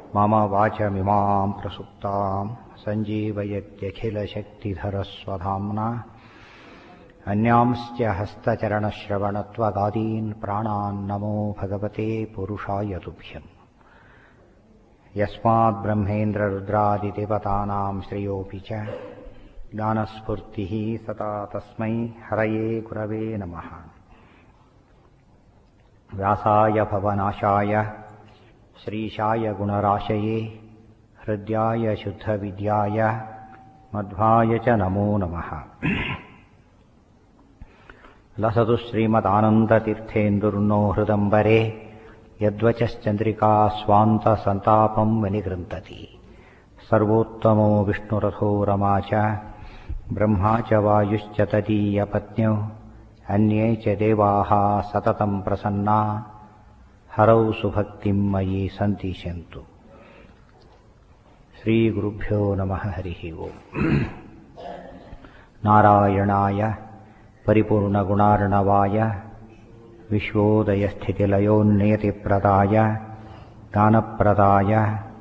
मम वाचमिमां प्रसुप्तां सञ्जीवयत्यखिलशक्तिधरस्वधाम्ना अन्यांश्च हस्तचरणश्रवणत्वगादीन् प्राणान् नमो भगवते पुरुषाय तुभ्यम् यस्माद्ब्रह्मेन्द्ररुद्रादिदेवतानां श्रेयोऽपि च ज्ञानस्फूर्तिः सदा तस्मै हरये गुरवे नमः व्यासाय भवनाशाय श्रीशाय गुणराशये हृद्याय शुद्धविद्याय मध्वाय च नमो नमः लसतु श्रीमदानन्दतीर्थेन्दुर्नो हृदम्बरे यद्वचश्चन्द्रिका स्वान्तसन्तापं विनिगृन्तति सर्वोत्तमो विष्णुरथो रमा च ब्रह्मा च वायुश्च तदीयपत्न्यौ अन्ये च देवाः सततं प्रसन्ना हरौ सुभक्तिं मयि सन्तिष्यन्तु श्रीगुरुभ्यो नमः हरिः ओम् नारायणाय परिपूर्णगुणार्णवाय विश्वोदयस्थितिलयोन्नियतिप्रदाय दानप्रदाय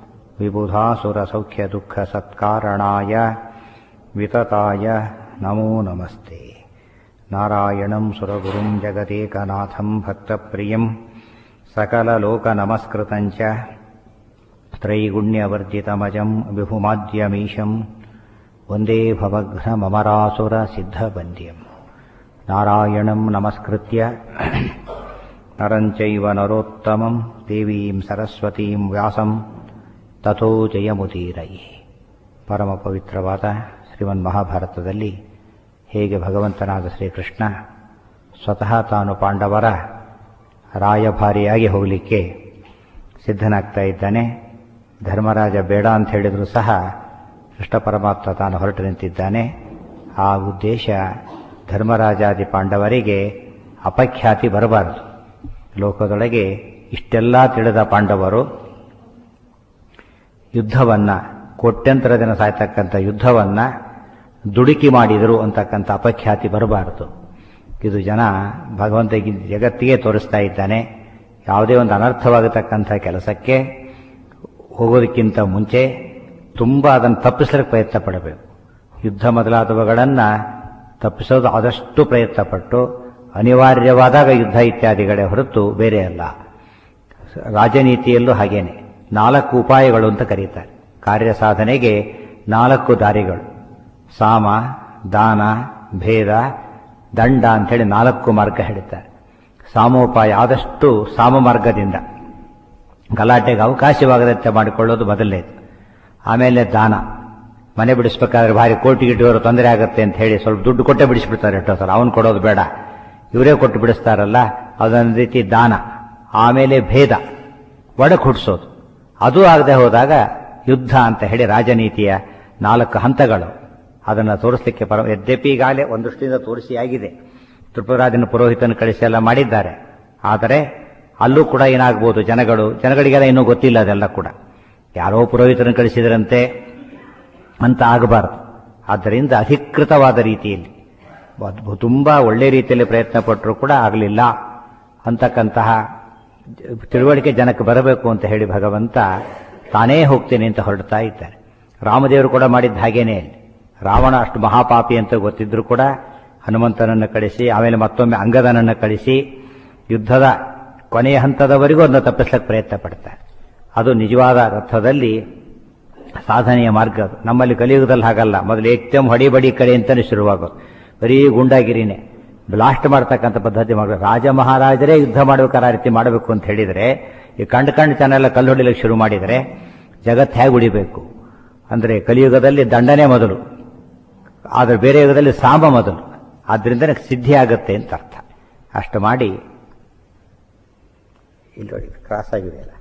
विबुधासुरसौख्यदुःखसत्कारणाय वितताय नमो नमस्ते नारायणं सुरगुरुं जगदेकनाथं भक्तप्रियं सकललोकनमस्कृतं च त्रैगुण्यवर्जितमजं विभुमाद्यमीशं वन्दे भवघ्नममरासुरसिद्धवन्द्यम् नारायणं नमस्कृत्य नरं चैव नरोत्तमं देवीं सरस्वतीं ವ್ಯಾಸಂ ತಥೋ ಜಯಮುದೀರೈ ಪರಮ ಪವಿತ್ರವಾದ ಶ್ರೀಮನ್ ಮಹಾಭಾರತದಲ್ಲಿ ಹೇಗೆ ಭಗವಂತನಾದ ಶ್ರೀಕೃಷ್ಣ ಸ್ವತಃ ತಾನು ಪಾಂಡವರ ರಾಯಭಾರಿಯಾಗಿ ಹೋಗಲಿಕ್ಕೆ ಸಿದ್ಧನಾಗ್ತಾ ಇದ್ದಾನೆ ಧರ್ಮರಾಜ ಬೇಡ ಅಂತ ಹೇಳಿದರೂ ಸಹ ಕೃಷ್ಣ ಪರಮಾತ್ಮ ತಾನು ಹೊರಟು ನಿಂತಿದ್ದಾನೆ ಆ ಉದ್ದೇಶ ಧರ್ಮರಾಜಾದಿ ಪಾಂಡವರಿಗೆ ಅಪಖ್ಯಾತಿ ಬರಬಾರದು ಲೋಕದೊಳಗೆ ಇಷ್ಟೆಲ್ಲ ತಿಳಿದ ಪಾಂಡವರು ಯುದ್ಧವನ್ನ ಕೋಟ್ಯಂತರ ಜನ ಸಾಯ್ತಕ್ಕಂಥ ಯುದ್ಧವನ್ನ ದುಡುಕಿ ಮಾಡಿದರು ಅಂತಕ್ಕಂಥ ಅಪಖ್ಯಾತಿ ಬರಬಾರದು ಇದು ಜನ ಭಗವಂತ ಜಗತ್ತಿಗೆ ತೋರಿಸ್ತಾ ಇದ್ದಾನೆ ಯಾವುದೇ ಒಂದು ಅನರ್ಥವಾಗತಕ್ಕಂಥ ಕೆಲಸಕ್ಕೆ ಹೋಗೋದಕ್ಕಿಂತ ಮುಂಚೆ ತುಂಬ ಅದನ್ನು ತಪ್ಪಿಸಲಿಕ್ಕೆ ಪ್ರಯತ್ನ ಪಡಬೇಕು ಯುದ್ಧ ಮೊದಲಾದವುಗಳನ್ನು ತಪ್ಪಿಸೋದು ಆದಷ್ಟು ಪ್ರಯತ್ನಪಟ್ಟು ಅನಿವಾರ್ಯವಾದಾಗ ಯುದ್ಧ ಇತ್ಯಾದಿಗಳೇ ಹೊರತು ಬೇರೆ ಅಲ್ಲ ರಾಜನೀತಿಯಲ್ಲೂ ಹಾಗೇನೆ ನಾಲ್ಕು ಉಪಾಯಗಳು ಅಂತ ಕರೀತಾರೆ ಕಾರ್ಯ ಸಾಧನೆಗೆ ನಾಲ್ಕು ದಾರಿಗಳು ಸಾಮ ದಾನ ಭೇದ ದಂಡ ಅಂಥೇಳಿ ನಾಲ್ಕು ಮಾರ್ಗ ಹೇಳ್ತಾರೆ ಸಾಮೋಪಾಯ ಆದಷ್ಟು ಸಾಮ ಮಾರ್ಗದಿಂದ ಗಲಾಟೆಗೆ ಅವಕಾಶವಾಗದಂತೆ ಮಾಡಿಕೊಳ್ಳೋದು ಮೊದಲನೇದು ಆಮೇಲೆ ದಾನ ಮನೆ ಬಿಡಿಸ್ಬೇಕಾದ್ರೆ ಭಾರಿ ಕೋಟಿ ಗಿಟ್ಟಿವರು ತೊಂದರೆ ಆಗುತ್ತೆ ಅಂತ ಹೇಳಿ ಸ್ವಲ್ಪ ದುಡ್ಡು ಕೊಟ್ಟೆ ಬಿಡಿಸ್ಬಿಡ್ತಾರೆ ಎಷ್ಟೋ ಸಲ ಅವನು ಕೊಡೋದು ಬೇಡ ಇವರೇ ಕೊಟ್ಟು ಬಿಡಿಸ್ತಾರಲ್ಲ ಅದೊಂದು ರೀತಿ ದಾನ ಆಮೇಲೆ ಭೇದ ಒಡಕ್ ಹುಟ್ಟಿಸೋದು ಅದು ಆಗದೆ ಹೋದಾಗ ಯುದ್ಧ ಅಂತ ಹೇಳಿ ರಾಜನೀತಿಯ ನಾಲ್ಕು ಹಂತಗಳು ಅದನ್ನು ತೋರಿಸಲಿಕ್ಕೆ ಪರ ಯದ್ಯಪಿ ಈಗಾಗಲೇ ಒಂದಷ್ಟಿಂದ ತೋರಿಸಿ ಆಗಿದೆ ತ್ರಿಪುರಾದಿನ ಪುರೋಹಿತನ ಕಳಿಸಿ ಎಲ್ಲ ಮಾಡಿದ್ದಾರೆ ಆದರೆ ಅಲ್ಲೂ ಕೂಡ ಏನಾಗ್ಬೋದು ಜನಗಳು ಜನಗಳಿಗೆಲ್ಲ ಇನ್ನೂ ಗೊತ್ತಿಲ್ಲ ಅದೆಲ್ಲ ಕೂಡ ಯಾರೋ ಪುರೋಹಿತನ ಕಳಿಸಿದ್ರಂತೆ ಅಂತ ಆಗಬಾರದು ಆದ್ದರಿಂದ ಅಧಿಕೃತವಾದ ರೀತಿಯಲ್ಲಿ ತುಂಬ ಒಳ್ಳೆ ರೀತಿಯಲ್ಲಿ ಪ್ರಯತ್ನ ಪಟ್ಟರೂ ಕೂಡ ಆಗಲಿಲ್ಲ ಅಂತಕ್ಕಂತಹ ತಿಳುವಳಿಕೆ ಜನಕ್ಕೆ ಬರಬೇಕು ಅಂತ ಹೇಳಿ ಭಗವಂತ ತಾನೇ ಹೋಗ್ತೇನೆ ಅಂತ ಹೊರಡ್ತಾ ಇದ್ದಾರೆ ರಾಮದೇವರು ಕೂಡ ಮಾಡಿದ್ದ ಹಾಗೇನೆ ರಾವಣ ಅಷ್ಟು ಮಹಾಪಾಪಿ ಅಂತ ಗೊತ್ತಿದ್ರು ಕೂಡ ಹನುಮಂತನನ್ನು ಕಳಿಸಿ ಆಮೇಲೆ ಮತ್ತೊಮ್ಮೆ ಅಂಗದನನ್ನು ಕಳಿಸಿ ಯುದ್ಧದ ಕೊನೆಯ ಹಂತದವರೆಗೂ ಅದನ್ನು ತಪ್ಪಿಸ್ಲಿಕ್ಕೆ ಪ್ರಯತ್ನ ಪಡ್ತಾರೆ ಅದು ನಿಜವಾದ ಅರ್ಥದಲ್ಲಿ ಸಾಧನೆಯ ಮಾರ್ಗ ಅದು ನಮ್ಮಲ್ಲಿ ಕಲಿಯುಗದಲ್ಲಿ ಹಾಗಲ್ಲ ಮೊದಲು ಏಕ್ತಂ ಹೊಡಿಬಡಿ ಕಡೆ ಅಂತಲೇ ಶುರುವಾಗೋದು ಬರೀ ಗುಂಡಾಗಿರಿನೇ ಬ್ಲಾಸ್ಟ್ ಮಾಡ್ತಕ್ಕಂಥ ಪದ್ಧತಿ ಮಾಡಬೇಕು ರಾಜ ಮಹಾರಾಜರೇ ಯುದ್ಧ ಮಾಡಬೇಕಾದ ರೀತಿ ಮಾಡಬೇಕು ಅಂತ ಹೇಳಿದರೆ ಈ ಕಂಡು ಕಂಡು ಚೆನ್ನೆಲ್ಲ ಕಲ್ಲು ಹೊಡಿಲಿಕ್ಕೆ ಶುರು ಮಾಡಿದರೆ ಜಗತ್ತು ಹೇಗೆ ಉಳಿಬೇಕು ಅಂದರೆ ಕಲಿಯುಗದಲ್ಲಿ ದಂಡನೆ ಮೊದಲು ಆದರೆ ಬೇರೆ ಯುಗದಲ್ಲಿ ಸಾಮ ಮೊದಲು ಆದ್ದರಿಂದ ಸಿದ್ಧಿ ಆಗುತ್ತೆ ಅಂತ ಅರ್ಥ ಅಷ್ಟು ಮಾಡಿ ಇಲ್ಲಿ ನೋಡಿ ಕ್ರಾಸ್ ಆಗಿದೆ ಅಲ್ಲ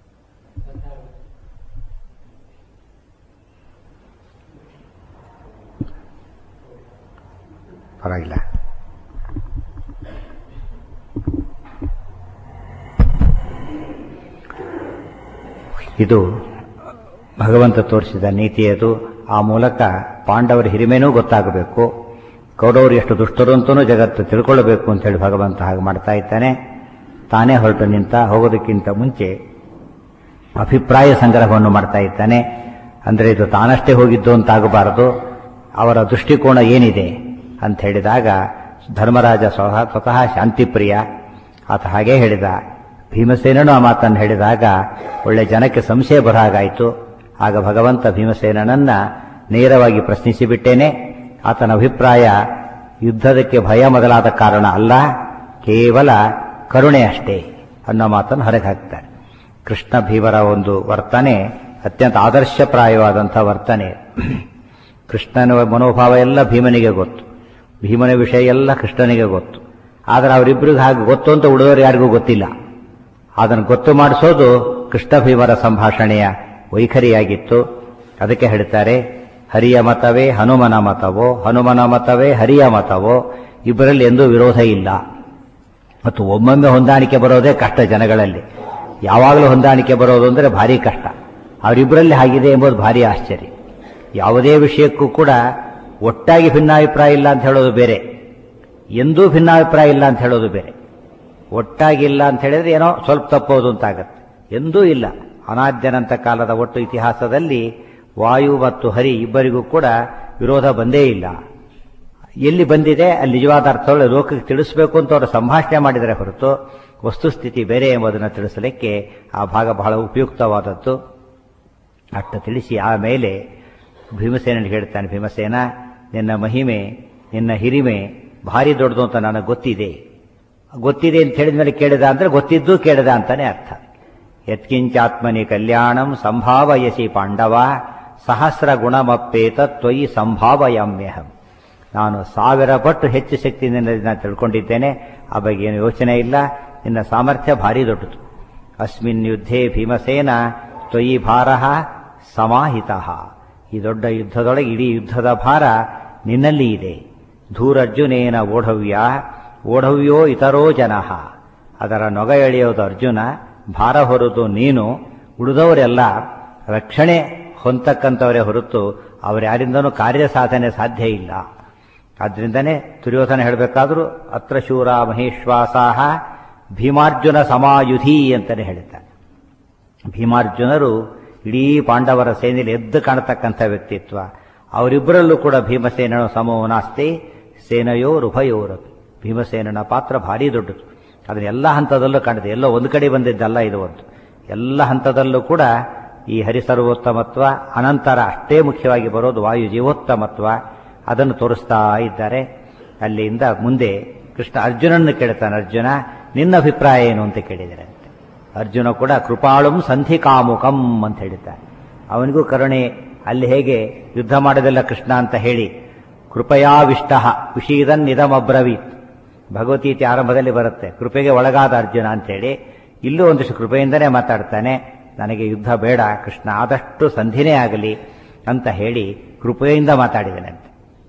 ಪರವಾಗಿಲ್ಲ ಇದು ಭಗವಂತ ತೋರಿಸಿದ ನೀತಿಯದು ಆ ಮೂಲಕ ಪಾಂಡವರ ಹಿರಿಮೆನೂ ಗೊತ್ತಾಗಬೇಕು ಕೌರವರು ಎಷ್ಟು ದುಷ್ಟರು ಅಂತಲೂ ಜಗತ್ತು ತಿಳ್ಕೊಳ್ಳಬೇಕು ಅಂತ ಹೇಳಿ ಭಗವಂತ ಹಾಗೆ ಮಾಡ್ತಾ ಇದ್ದಾನೆ ತಾನೇ ಹೊರಟು ನಿಂತ ಹೋಗೋದಕ್ಕಿಂತ ಮುಂಚೆ ಅಭಿಪ್ರಾಯ ಸಂಗ್ರಹವನ್ನು ಮಾಡ್ತಾ ಇದ್ದಾನೆ ಅಂದರೆ ಇದು ತಾನಷ್ಟೇ ಹೋಗಿದ್ದು ಅಂತಾಗಬಾರದು ಅವರ ದೃಷ್ಟಿಕೋನ ಏನಿದೆ ಅಂತ ಹೇಳಿದಾಗ ಧರ್ಮರಾಜ ಸ್ವತಃ ಸ್ವತಃ ಶಾಂತಿಪ್ರಿಯ ಆತ ಹಾಗೇ ಹೇಳಿದ ಭೀಮಸೇನನು ಆ ಮಾತನ್ನು ಹೇಳಿದಾಗ ಒಳ್ಳೆ ಜನಕ್ಕೆ ಸಂಶಯ ಬರಹಾಗಾಯಿತು ಆಗ ಭಗವಂತ ಭೀಮಸೇನನನ್ನ ನೇರವಾಗಿ ಪ್ರಶ್ನಿಸಿಬಿಟ್ಟೇನೆ ಆತನ ಅಭಿಪ್ರಾಯ ಯುದ್ಧದಕ್ಕೆ ಭಯ ಮೊದಲಾದ ಕಾರಣ ಅಲ್ಲ ಕೇವಲ ಕರುಣೆ ಅಷ್ಟೇ ಅನ್ನೋ ಮಾತನ್ನು ಹೊರಗೆ ಹಾಕ್ತಾರೆ ಕೃಷ್ಣ ಭೀಮರ ಒಂದು ವರ್ತನೆ ಅತ್ಯಂತ ಆದರ್ಶಪ್ರಾಯವಾದಂಥ ವರ್ತನೆ ಕೃಷ್ಣನ ಮನೋಭಾವ ಎಲ್ಲ ಭೀಮನಿಗೆ ಗೊತ್ತು ಭೀಮನ ವಿಷಯ ಎಲ್ಲ ಕೃಷ್ಣನಿಗೆ ಗೊತ್ತು ಆದರೆ ಅವರಿಬ್ಬರಿಗೆ ಹಾಗೆ ಗೊತ್ತು ಅಂತ ಉಳಿದವರು ಯಾರಿಗೂ ಗೊತ್ತಿಲ್ಲ ಅದನ್ನು ಗೊತ್ತು ಮಾಡಿಸೋದು ಕೃಷ್ಣ ಭೀಮರ ಸಂಭಾಷಣೆಯ ವೈಖರಿಯಾಗಿತ್ತು ಅದಕ್ಕೆ ಹೇಳ್ತಾರೆ ಹರಿಯ ಮತವೇ ಹನುಮನ ಮತವೋ ಹನುಮನ ಮತವೇ ಹರಿಯ ಮತವೋ ಇಬ್ಬರಲ್ಲಿ ಎಂದೂ ವಿರೋಧ ಇಲ್ಲ ಮತ್ತು ಒಮ್ಮೊಮ್ಮೆ ಹೊಂದಾಣಿಕೆ ಬರೋದೇ ಕಷ್ಟ ಜನಗಳಲ್ಲಿ ಯಾವಾಗಲೂ ಹೊಂದಾಣಿಕೆ ಬರೋದು ಅಂದರೆ ಭಾರಿ ಕಷ್ಟ ಅವರಿಬ್ಬರಲ್ಲಿ ಆಗಿದೆ ಎಂಬುದು ಭಾರಿ ಆಶ್ಚರ್ಯ ಯಾವುದೇ ವಿಷಯಕ್ಕೂ ಕೂಡ ಒಟ್ಟಾಗಿ ಭಿನ್ನಾಭಿಪ್ರಾಯ ಇಲ್ಲ ಅಂತ ಹೇಳೋದು ಬೇರೆ ಎಂದೂ ಭಿನ್ನಾಭಿಪ್ರಾಯ ಇಲ್ಲ ಅಂತ ಹೇಳೋದು ಬೇರೆ ಒಟ್ಟಾಗಿಲ್ಲ ಅಂತ ಹೇಳಿದ್ರೆ ಏನೋ ಸ್ವಲ್ಪ ತಪ್ಪೋದು ಅಂತಾಗತ್ತೆ ಎಂದೂ ಇಲ್ಲ ಅನಾದ್ಯನಂತ ಕಾಲದ ಒಟ್ಟು ಇತಿಹಾಸದಲ್ಲಿ ವಾಯು ಮತ್ತು ಹರಿ ಇಬ್ಬರಿಗೂ ಕೂಡ ವಿರೋಧ ಬಂದೇ ಇಲ್ಲ ಎಲ್ಲಿ ಬಂದಿದೆ ಅಲ್ಲಿ ನಿಜವಾದ ಅರ್ಥಗಳು ಲೋಕಕ್ಕೆ ತಿಳಿಸಬೇಕು ಅಂತ ಅವರು ಸಂಭಾಷಣೆ ಮಾಡಿದರೆ ಹೊರತು ವಸ್ತುಸ್ಥಿತಿ ಬೇರೆ ಎಂಬುದನ್ನು ತಿಳಿಸಲಿಕ್ಕೆ ಆ ಭಾಗ ಬಹಳ ಉಪಯುಕ್ತವಾದದ್ದು ಅಷ್ಟು ತಿಳಿಸಿ ಆಮೇಲೆ ಭೀಮಸೇನಿಗೆ ಹೇಳ್ತಾನೆ ಭೀಮಸೇನ ನಿನ್ನ ಮಹಿಮೆ ನಿನ್ನ ಹಿರಿಮೆ ಭಾರಿ ದೊಡ್ಡದು ಅಂತ ನನಗೆ ಗೊತ್ತಿದೆ ಗೊತ್ತಿದೆ ಅಂತ ಹೇಳಿದ ಮೇಲೆ ಕೇಳಿದ ಅಂದ್ರೆ ಗೊತ್ತಿದ್ದು ಕೇಳಿದ ಅಂತಾನೆ ಅರ್ಥ ಯತ್ಕಿಂಚಾತ್ಮನಿ ಕಲ್ಯಾಣಂ ಸಂಭಾವಯಸಿ ಪಾಂಡವ ಸಹಸ್ರ ಗುಣಮಪ್ಪೇತ ತ್ವಯಿ ಸಂಭಾವಯಾಮ್ಯಹಂ ನಾನು ಸಾವಿರ ಪಟ್ಟು ಹೆಚ್ಚು ಶಕ್ತಿ ನಿನ್ನ ತಿಳ್ಕೊಂಡಿದ್ದೇನೆ ಆ ಬಗ್ಗೆ ಏನು ಯೋಚನೆ ಇಲ್ಲ ನಿನ್ನ ಸಾಮರ್ಥ್ಯ ಭಾರಿ ದೊಡ್ಡದು ಅಸ್ಮಿನ್ ಯುದ್ಧೇ ಭೀಮಸೇನ ತ್ವಯಿ ಭಾರ ಸಮಾಹಿತ ಈ ದೊಡ್ಡ ಯುದ್ಧದೊಳಗೆ ಇಡೀ ಯುದ್ಧದ ಭಾರ ನಿನ್ನಲ್ಲಿ ಇದೆ ಧೂರರ್ಜುನೇನ ಓಢವ್ಯ ಓಢವ್ಯೋ ಇತರೋ ಜನಃ ಅದರ ನೊಗ ಎಳೆಯೋದು ಅರ್ಜುನ ಭಾರ ಹೊರತು ನೀನು ಉಳಿದವರೆಲ್ಲ ರಕ್ಷಣೆ ಹೊಂದಕ್ಕಂಥವರೇ ಹೊರತು ಅವರ್ಯಾರಿಂದನೂ ಕಾರ್ಯ ಸಾಧನೆ ಸಾಧ್ಯ ಇಲ್ಲ ಆದ್ರಿಂದನೇ ದುರ್ಯೋಧನ ಹೇಳಬೇಕಾದ್ರೂ ಅತ್ರ ಶೂರ ಮಹೇಶ್ವಾಸಾಹ ಭೀಮಾರ್ಜುನ ಸಮಾಯುಧಿ ಅಂತಾನೆ ಹೇಳ್ತಾನೆ ಭೀಮಾರ್ಜುನರು ಇಡೀ ಪಾಂಡವರ ಸೇನೆಯಲ್ಲಿ ಎದ್ದು ಕಾಣತಕ್ಕಂಥ ವ್ಯಕ್ತಿತ್ವ ಅವರಿಬ್ಬರಲ್ಲೂ ಕೂಡ ಭೀಮಸೇನನು ಸಮೋನಾಸ್ತಿ ಸೇನೆಯೋರುಭಯೋರಪಿ ಭೀಮಸೇನನ ಪಾತ್ರ ಭಾರಿ ದೊಡ್ಡದು ಅದನ್ನ ಎಲ್ಲ ಹಂತದಲ್ಲೂ ಕಾಣಿದೆ ಎಲ್ಲೋ ಒಂದು ಕಡೆ ಬಂದಿದ್ದಲ್ಲ ಇದು ಒಂದು ಎಲ್ಲ ಹಂತದಲ್ಲೂ ಕೂಡ ಈ ಹರಿಸರ್ವೋತ್ತಮತ್ವ ಅನಂತರ ಅಷ್ಟೇ ಮುಖ್ಯವಾಗಿ ಬರೋದು ವಾಯು ಜೀವೋತ್ತಮತ್ವ ಅದನ್ನು ತೋರಿಸ್ತಾ ಇದ್ದಾರೆ ಅಲ್ಲಿಂದ ಮುಂದೆ ಕೃಷ್ಣ ಅರ್ಜುನನ್ನು ಕೇಳ್ತಾನೆ ಅರ್ಜುನ ನಿನ್ನ ಅಭಿಪ್ರಾಯ ಏನು ಅಂತ ಕೇಳಿದರೆ ಅರ್ಜುನ ಕೂಡ ಕೃಪಾಳುಂ ಸಂಧಿ ಕಾಮುಕಂ ಅಂತ ಹೇಳಿದ್ದಾನೆ ಅವನಿಗೂ ಕರುಣೆ ಅಲ್ಲಿ ಹೇಗೆ ಯುದ್ಧ ಮಾಡೋದಿಲ್ಲ ಕೃಷ್ಣ ಅಂತ ಹೇಳಿ ಕೃಪಯಾವಿಷ್ಟ ವಿಷೀದನ್ ನಿಧಮಬ್ರವೀತ್ ಭಗವದ್ಗೀತೆ ಆರಂಭದಲ್ಲಿ ಬರುತ್ತೆ ಕೃಪೆಗೆ ಒಳಗಾದ ಅರ್ಜುನ ಅಂತೇಳಿ ಇಲ್ಲೂ ಒಂದಿಷ್ಟು ಕೃಪೆಯಿಂದನೇ ಮಾತಾಡ್ತಾನೆ ನನಗೆ ಯುದ್ಧ ಬೇಡ ಕೃಷ್ಣ ಆದಷ್ಟು ಸಂಧಿನೇ ಆಗಲಿ ಅಂತ ಹೇಳಿ ಕೃಪೆಯಿಂದ ಮಾತಾಡಿದನಂತೆ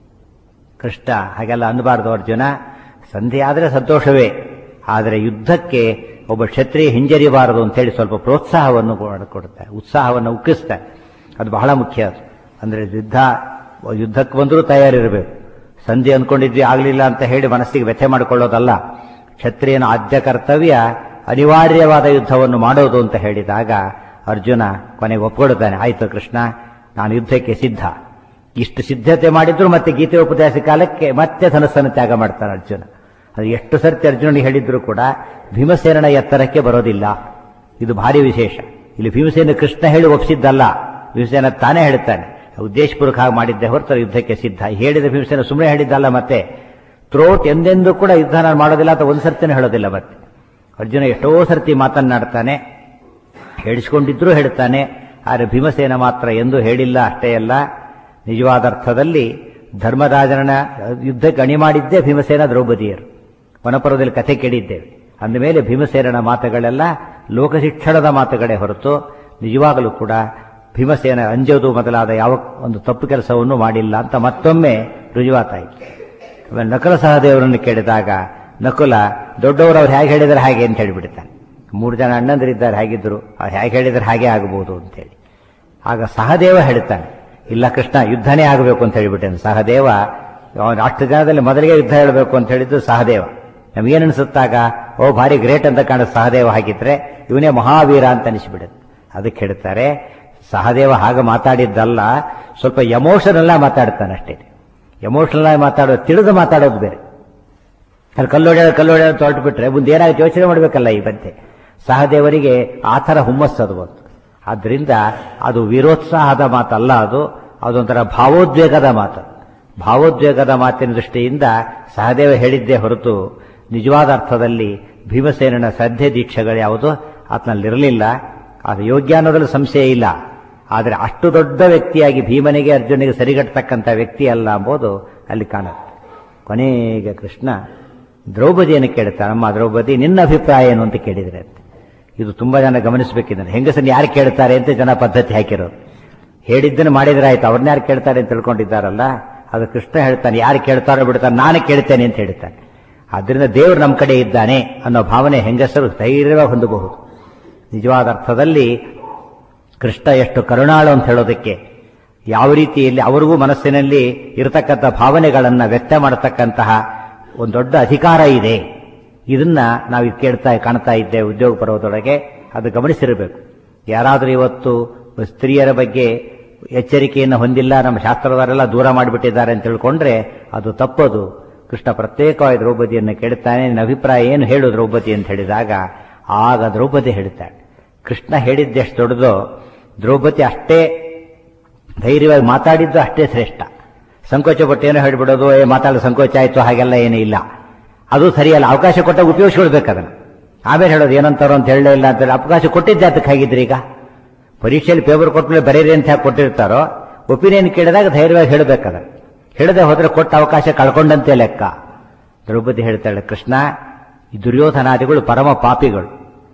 ಕೃಷ್ಣ ಹಾಗೆಲ್ಲ ಅನ್ನಬಾರ್ದು ಅರ್ಜುನ ಸಂಧಿ ಆದರೆ ಸಂತೋಷವೇ ಆದರೆ ಯುದ್ಧಕ್ಕೆ ಒಬ್ಬ ಕ್ಷತ್ರಿಯ ಹಿಂಜರಿಬಾರದು ಅಂತೇಳಿ ಸ್ವಲ್ಪ ಪ್ರೋತ್ಸಾಹವನ್ನು ಕೊಡ್ತಾರೆ ಉತ್ಸಾಹವನ್ನು ಉಕ್ಕಿಸ್ತಾರೆ ಅದು ಬಹಳ ಮುಖ್ಯ ಅದು ಅಂದರೆ ಯುದ್ಧ ಯುದ್ಧಕ್ಕೆ ಬಂದರೂ ತಯಾರಿರಬೇಕು ಸಂಧಿ ಅಂದ್ಕೊಂಡಿದ್ವಿ ಆಗಲಿಲ್ಲ ಅಂತ ಹೇಳಿ ಮನಸ್ಸಿಗೆ ವ್ಯಥೆ ಮಾಡಿಕೊಳ್ಳೋದಲ್ಲ ಕ್ಷತ್ರಿಯನ ಆದ್ಯ ಕರ್ತವ್ಯ ಅನಿವಾರ್ಯವಾದ ಯುದ್ಧವನ್ನು ಮಾಡೋದು ಅಂತ ಹೇಳಿದಾಗ ಅರ್ಜುನ ಕೊನೆಗೆ ಒಪ್ಕೊಳ್ತಾನೆ ಆಯ್ತು ಕೃಷ್ಣ ನಾನು ಯುದ್ಧಕ್ಕೆ ಸಿದ್ಧ ಇಷ್ಟು ಸಿದ್ಧತೆ ಮಾಡಿದ್ರು ಮತ್ತೆ ಗೀತೆ ಉಪದೇಶ ಕಾಲಕ್ಕೆ ಮತ್ತೆ ಧನಸ್ಸನ್ನು ತ್ಯಾಗ ಮಾಡ್ತಾನೆ ಅರ್ಜುನ ಅದು ಎಷ್ಟು ಸರ್ತಿ ಅರ್ಜುನನಿಗೆ ಹೇಳಿದ್ರು ಕೂಡ ಭೀಮಸೇನನ ಎತ್ತರಕ್ಕೆ ಬರೋದಿಲ್ಲ ಇದು ಭಾರಿ ವಿಶೇಷ ಇಲ್ಲಿ ಭೀಮಸೇನ ಕೃಷ್ಣ ಹೇಳಿ ಒಪ್ಪಿಸಿದ್ದಲ್ಲ ಭೀಮಸೇನ ತಾನೇ ಹೇಳ್ತಾನೆ ಉದ್ದೇಶಪೂರ್ವಕ ಹಾಗೆ ಮಾಡಿದ್ದೆ ಹೊರತು ಯುದ್ಧಕ್ಕೆ ಸಿದ್ಧ ಹೇಳಿದ ಭೀಮಸೇನ ಸುಮ್ಮನೆ ಹೇಳಿದ್ದಲ್ಲ ಮತ್ತೆ ಥ್ರೋಟ್ ಎಂದೆಂದೂ ಕೂಡ ಯುದ್ಧ ನಾನು ಮಾಡೋದಿಲ್ಲ ಅಂತ ಒಂದು ಸರ್ತಿನೂ ಹೇಳೋದಿಲ್ಲ ಮತ್ತೆ ಅರ್ಜುನ ಎಷ್ಟೋ ಸರ್ತಿ ಮಾತನ್ನಾಡ್ತಾನೆ ಹೇಳಿಸ್ಕೊಂಡಿದ್ರೂ ಹೇಳ್ತಾನೆ ಆದರೆ ಭೀಮಸೇನ ಮಾತ್ರ ಎಂದು ಹೇಳಿಲ್ಲ ಅಷ್ಟೇ ಅಲ್ಲ ನಿಜವಾದ ಅರ್ಥದಲ್ಲಿ ಧರ್ಮರಾಜನ ಯುದ್ಧಕ್ಕೆ ಅಣಿ ಮಾಡಿದ್ದೇ ಭೀಮಸೇನ ದ್ರೌಪದಿಯರು ವನಪರ್ವದಲ್ಲಿ ಕಥೆ ಕೇಳಿದ್ದೇವೆ ಅಂದಮೇಲೆ ಭೀಮಸೇನನ ಮಾತುಗಳೆಲ್ಲ ಲೋಕಶಿಕ್ಷಣದ ಮಾತುಗಳೇ ಹೊರತು ನಿಜವಾಗಲೂ ಕೂಡ ಭೀಮಸೇನ ಅಂಜೋದು ಮೊದಲಾದ ಯಾವ ಒಂದು ತಪ್ಪು ಕೆಲಸವನ್ನು ಮಾಡಿಲ್ಲ ಅಂತ ಮತ್ತೊಮ್ಮೆ ರುಜುವಾತಾಯಿತು ಆಮೇಲೆ ನಕಲ ಸಹದೇವರನ್ನು ಕೇಳಿದಾಗ ನಕುಲ ದೊಡ್ಡವರು ಅವ್ರು ಹೇಗೆ ಹೇಳಿದರೆ ಹಾಗೆ ಅಂತ ಹೇಳಿಬಿಡ್ತಾನೆ ಮೂರು ಜನ ಅಣ್ಣಂದರಿದ್ದಾರೆ ಹೇಗಿದ್ರು ಅವ್ರು ಹೇಗೆ ಹೇಳಿದರೆ ಹಾಗೆ ಆಗಬಹುದು ಅಂತೇಳಿ ಆಗ ಸಹದೇವ ಹೇಳ್ತಾನೆ ಇಲ್ಲ ಕೃಷ್ಣ ಯುದ್ಧನೇ ಆಗಬೇಕು ಅಂತ ಹೇಳಿಬಿಟ್ಟೆ ಸಹದೇವ ಅವನು ಅಷ್ಟು ಜನದಲ್ಲಿ ಮೊದಲಿಗೆ ಯುದ್ಧ ಹೇಳಬೇಕು ಅಂತ ಹೇಳಿದ್ದು ಸಹದೇವ ನಮಗೇನು ಅನಿಸುತ್ತಾಗ ಓ ಭಾರಿ ಗ್ರೇಟ್ ಅಂತ ಕಾಣ ಸಹದೇವ ಹಾಗಿದ್ರೆ ಇವನೇ ಮಹಾವೀರ ಅಂತ ಅನಿಸ್ಬಿಡುತ್ತೆ ಅದಕ್ಕೆ ಹೇಳ್ತಾರೆ ಸಹದೇವ ಹಾಗೆ ಮಾತಾಡಿದ್ದಲ್ಲ ಸ್ವಲ್ಪ ಎಮೋಷನಲ್ ಆಗಿ ಮಾತಾಡ್ತಾನೆ ಅಷ್ಟೇ ಎಮೋಷನಲ್ ಆಗಿ ಮಾತಾಡೋದು ತಿಳಿದು ಮಾತಾಡೋದು ಬೇರೆ ಅಲ್ಲಿ ಕಲ್ಲೊಡೆಯೋದು ಕಲ್ಲೊಡೆಯೋದು ಹೊರಟು ಬಿಟ್ರೆ ಮುಂದೆ ಏನಾಗುತ್ತೆ ಯೋಚನೆ ಮಾಡಬೇಕಲ್ಲ ಈ ಬಂತೆ ಸಹದೇವರಿಗೆ ಆ ಥರ ಹುಮ್ಮಸ್ಸು ಅದು ಬಂತು ಆದ್ರಿಂದ ಅದು ವೀರೋತ್ಸಾಹದ ಮಾತಲ್ಲ ಅದು ಅದೊಂಥರ ಭಾವೋದ್ವೇಗದ ಮಾತು ಭಾವೋದ್ವೇಗದ ಮಾತಿನ ದೃಷ್ಟಿಯಿಂದ ಸಹದೇವ ಹೇಳಿದ್ದೇ ಹೊರತು ನಿಜವಾದ ಅರ್ಥದಲ್ಲಿ ಭೀಮಸೇನನ ಶ್ರದ್ಧೆ ದೀಕ್ಷೆಗಳು ಯಾವುದು ಆತನಲ್ಲಿರಲಿಲ್ಲ ಅದು ಯೋಗ್ಯ ಅನ್ನೋದ್ರಲ್ಲಿ ಸಂಶಯ ಇಲ್ಲ ಆದರೆ ಅಷ್ಟು ದೊಡ್ಡ ವ್ಯಕ್ತಿಯಾಗಿ ಭೀಮನಿಗೆ ಅರ್ಜುನಿಗೆ ಸರಿಗಟ್ಟತಕ್ಕಂಥ ವ್ಯಕ್ತಿ ಅಲ್ಲ ಎಂಬುದು ಅಲ್ಲಿ ಕಾಣುತ್ತೆ ಕೊನೆಗೆ ಕೃಷ್ಣ ದ್ರೌಪದಿಯನ್ನು ಕೇಳ್ತಾನೆ ಅಮ್ಮ ದ್ರೌಪದಿ ನಿನ್ನ ಅಭಿಪ್ರಾಯ ಏನು ಅಂತ ಕೇಳಿದ್ರೆ ಅಂತ ಇದು ತುಂಬಾ ಜನ ಗಮನಿಸಬೇಕಿದ್ದಾರೆ ಹೆಂಗಸನ್ನು ಯಾರು ಕೇಳ್ತಾರೆ ಅಂತ ಜನ ಪದ್ಧತಿ ಹಾಕಿರೋದು ಹೇಳಿದ್ದನ್ನು ಮಾಡಿದ್ರೆ ಆಯ್ತು ಅವ್ರನ್ನ ಯಾರು ಕೇಳ್ತಾರೆ ಅಂತ ತಿಳ್ಕೊಂಡಿದ್ದಾರಲ್ಲ ಅದು ಕೃಷ್ಣ ಹೇಳ್ತಾನೆ ಯಾರು ಕೇಳ್ತಾರೋ ಬಿಡ್ತಾನೆ ನಾನು ಕೇಳ್ತೇನೆ ಅಂತ ಹೇಳ್ತಾನೆ ಆದ್ರಿಂದ ದೇವರು ನಮ್ಮ ಕಡೆ ಇದ್ದಾನೆ ಅನ್ನೋ ಭಾವನೆ ಹೆಂಗಸರು ಧೈರ್ಯವಾಗಿ ಹೊಂದಬಹುದು ನಿಜವಾದ ಅರ್ಥದಲ್ಲಿ ಕೃಷ್ಣ ಎಷ್ಟು ಕರುಣಾಳು ಅಂತ ಹೇಳೋದಕ್ಕೆ ಯಾವ ರೀತಿಯಲ್ಲಿ ಅವರಿಗೂ ಮನಸ್ಸಿನಲ್ಲಿ ಇರತಕ್ಕಂಥ ಭಾವನೆಗಳನ್ನು ವ್ಯಕ್ತ ಮಾಡತಕ್ಕಂತಹ ಒಂದು ದೊಡ್ಡ ಅಧಿಕಾರ ಇದೆ ಇದನ್ನ ನಾವು ಕೇಳ್ತಾ ಕಾಣ್ತಾ ಇದ್ದೇವೆ ಉದ್ಯೋಗ ಪರ್ವದೊಳಗೆ ಅದು ಗಮನಿಸಿರಬೇಕು ಯಾರಾದರೂ ಇವತ್ತು ಸ್ತ್ರೀಯರ ಬಗ್ಗೆ ಎಚ್ಚರಿಕೆಯನ್ನು ಹೊಂದಿಲ್ಲ ನಮ್ಮ ಶಾಸ್ತ್ರದವರೆಲ್ಲ ದೂರ ಮಾಡಿಬಿಟ್ಟಿದ್ದಾರೆ ಅಂತ ತಿಳ್ಕೊಂಡ್ರೆ ಅದು ತಪ್ಪದು ಕೃಷ್ಣ ಪ್ರತ್ಯೇಕವಾಗಿ ದ್ರೌಪದಿಯನ್ನು ಕೇಳುತ್ತಾನೆ ನಿನ್ನ ಅಭಿಪ್ರಾಯ ಏನು ಹೇಳು ದ್ರೌಪದಿ ಅಂತ ಹೇಳಿದಾಗ ಆಗ ದ್ರೌಪದಿ ಹೇಳ್ತಾಳೆ ಕೃಷ್ಣ ಹೇಳಿದ್ದೆಷ್ಟು ದೊಡ್ಡದೋ ದ್ರೌಪದಿ ಅಷ್ಟೇ ಧೈರ್ಯವಾಗಿ ಮಾತಾಡಿದ್ದು ಅಷ್ಟೇ ಶ್ರೇಷ್ಠ ಸಂಕೋಚ ಪಟ್ಟು ಏನೋ ಹೇಳ್ಬಿಡೋದು ಏ ಮಾತಾಡೋ ಸಂಕೋಚ ಆಯ್ತು ಹಾಗೆಲ್ಲ ಏನೂ ಇಲ್ಲ ಅದು ಸರಿಯಲ್ಲ ಅವಕಾಶ ಕೊಟ್ಟಾಗ ಉಪಯೋಗಿಸ್ಕೊಳ್ಬೇಕು ಅದನ್ನು ಆಮೇಲೆ ಹೇಳೋದು ಏನಂತಾರೋ ಅಂತ ಹೇಳಲೇ ಇಲ್ಲ ಅಂತ ಹೇಳಿ ಅವಕಾಶ ಕೊಟ್ಟಿದ್ದೆ ಅದಕ್ಕೆ ಹಾಗಿದ್ರಿ ಈಗ ಪರೀಕ್ಷೆಯಲ್ಲಿ ಪೇಪರ್ ಕೊಟ್ಟಮೇಲೆ ಬರೀರಿ ಅಂತ ಯಾಕೆ ಕೊಟ್ಟಿರ್ತಾರೋ ಒಪಿನಿಯನ್ ಕೇಳಿದಾಗ ಧೈರ್ಯವಾಗಿ ಹೇಳಬೇಕದ ಹೇಳದೆ ಹೋದ್ರೆ ಕೊಟ್ಟ ಅವಕಾಶ ಕಳ್ಕೊಂಡಂತೆ ಲೆಕ್ಕ ದ್ರೌಪದಿ ಹೇಳ್ತಾಳೆ ಕೃಷ್ಣ ಈ ದುರ್ಯೋಧನಾದಿಗಳು ಪರಮ ಪಾಪಿಗಳು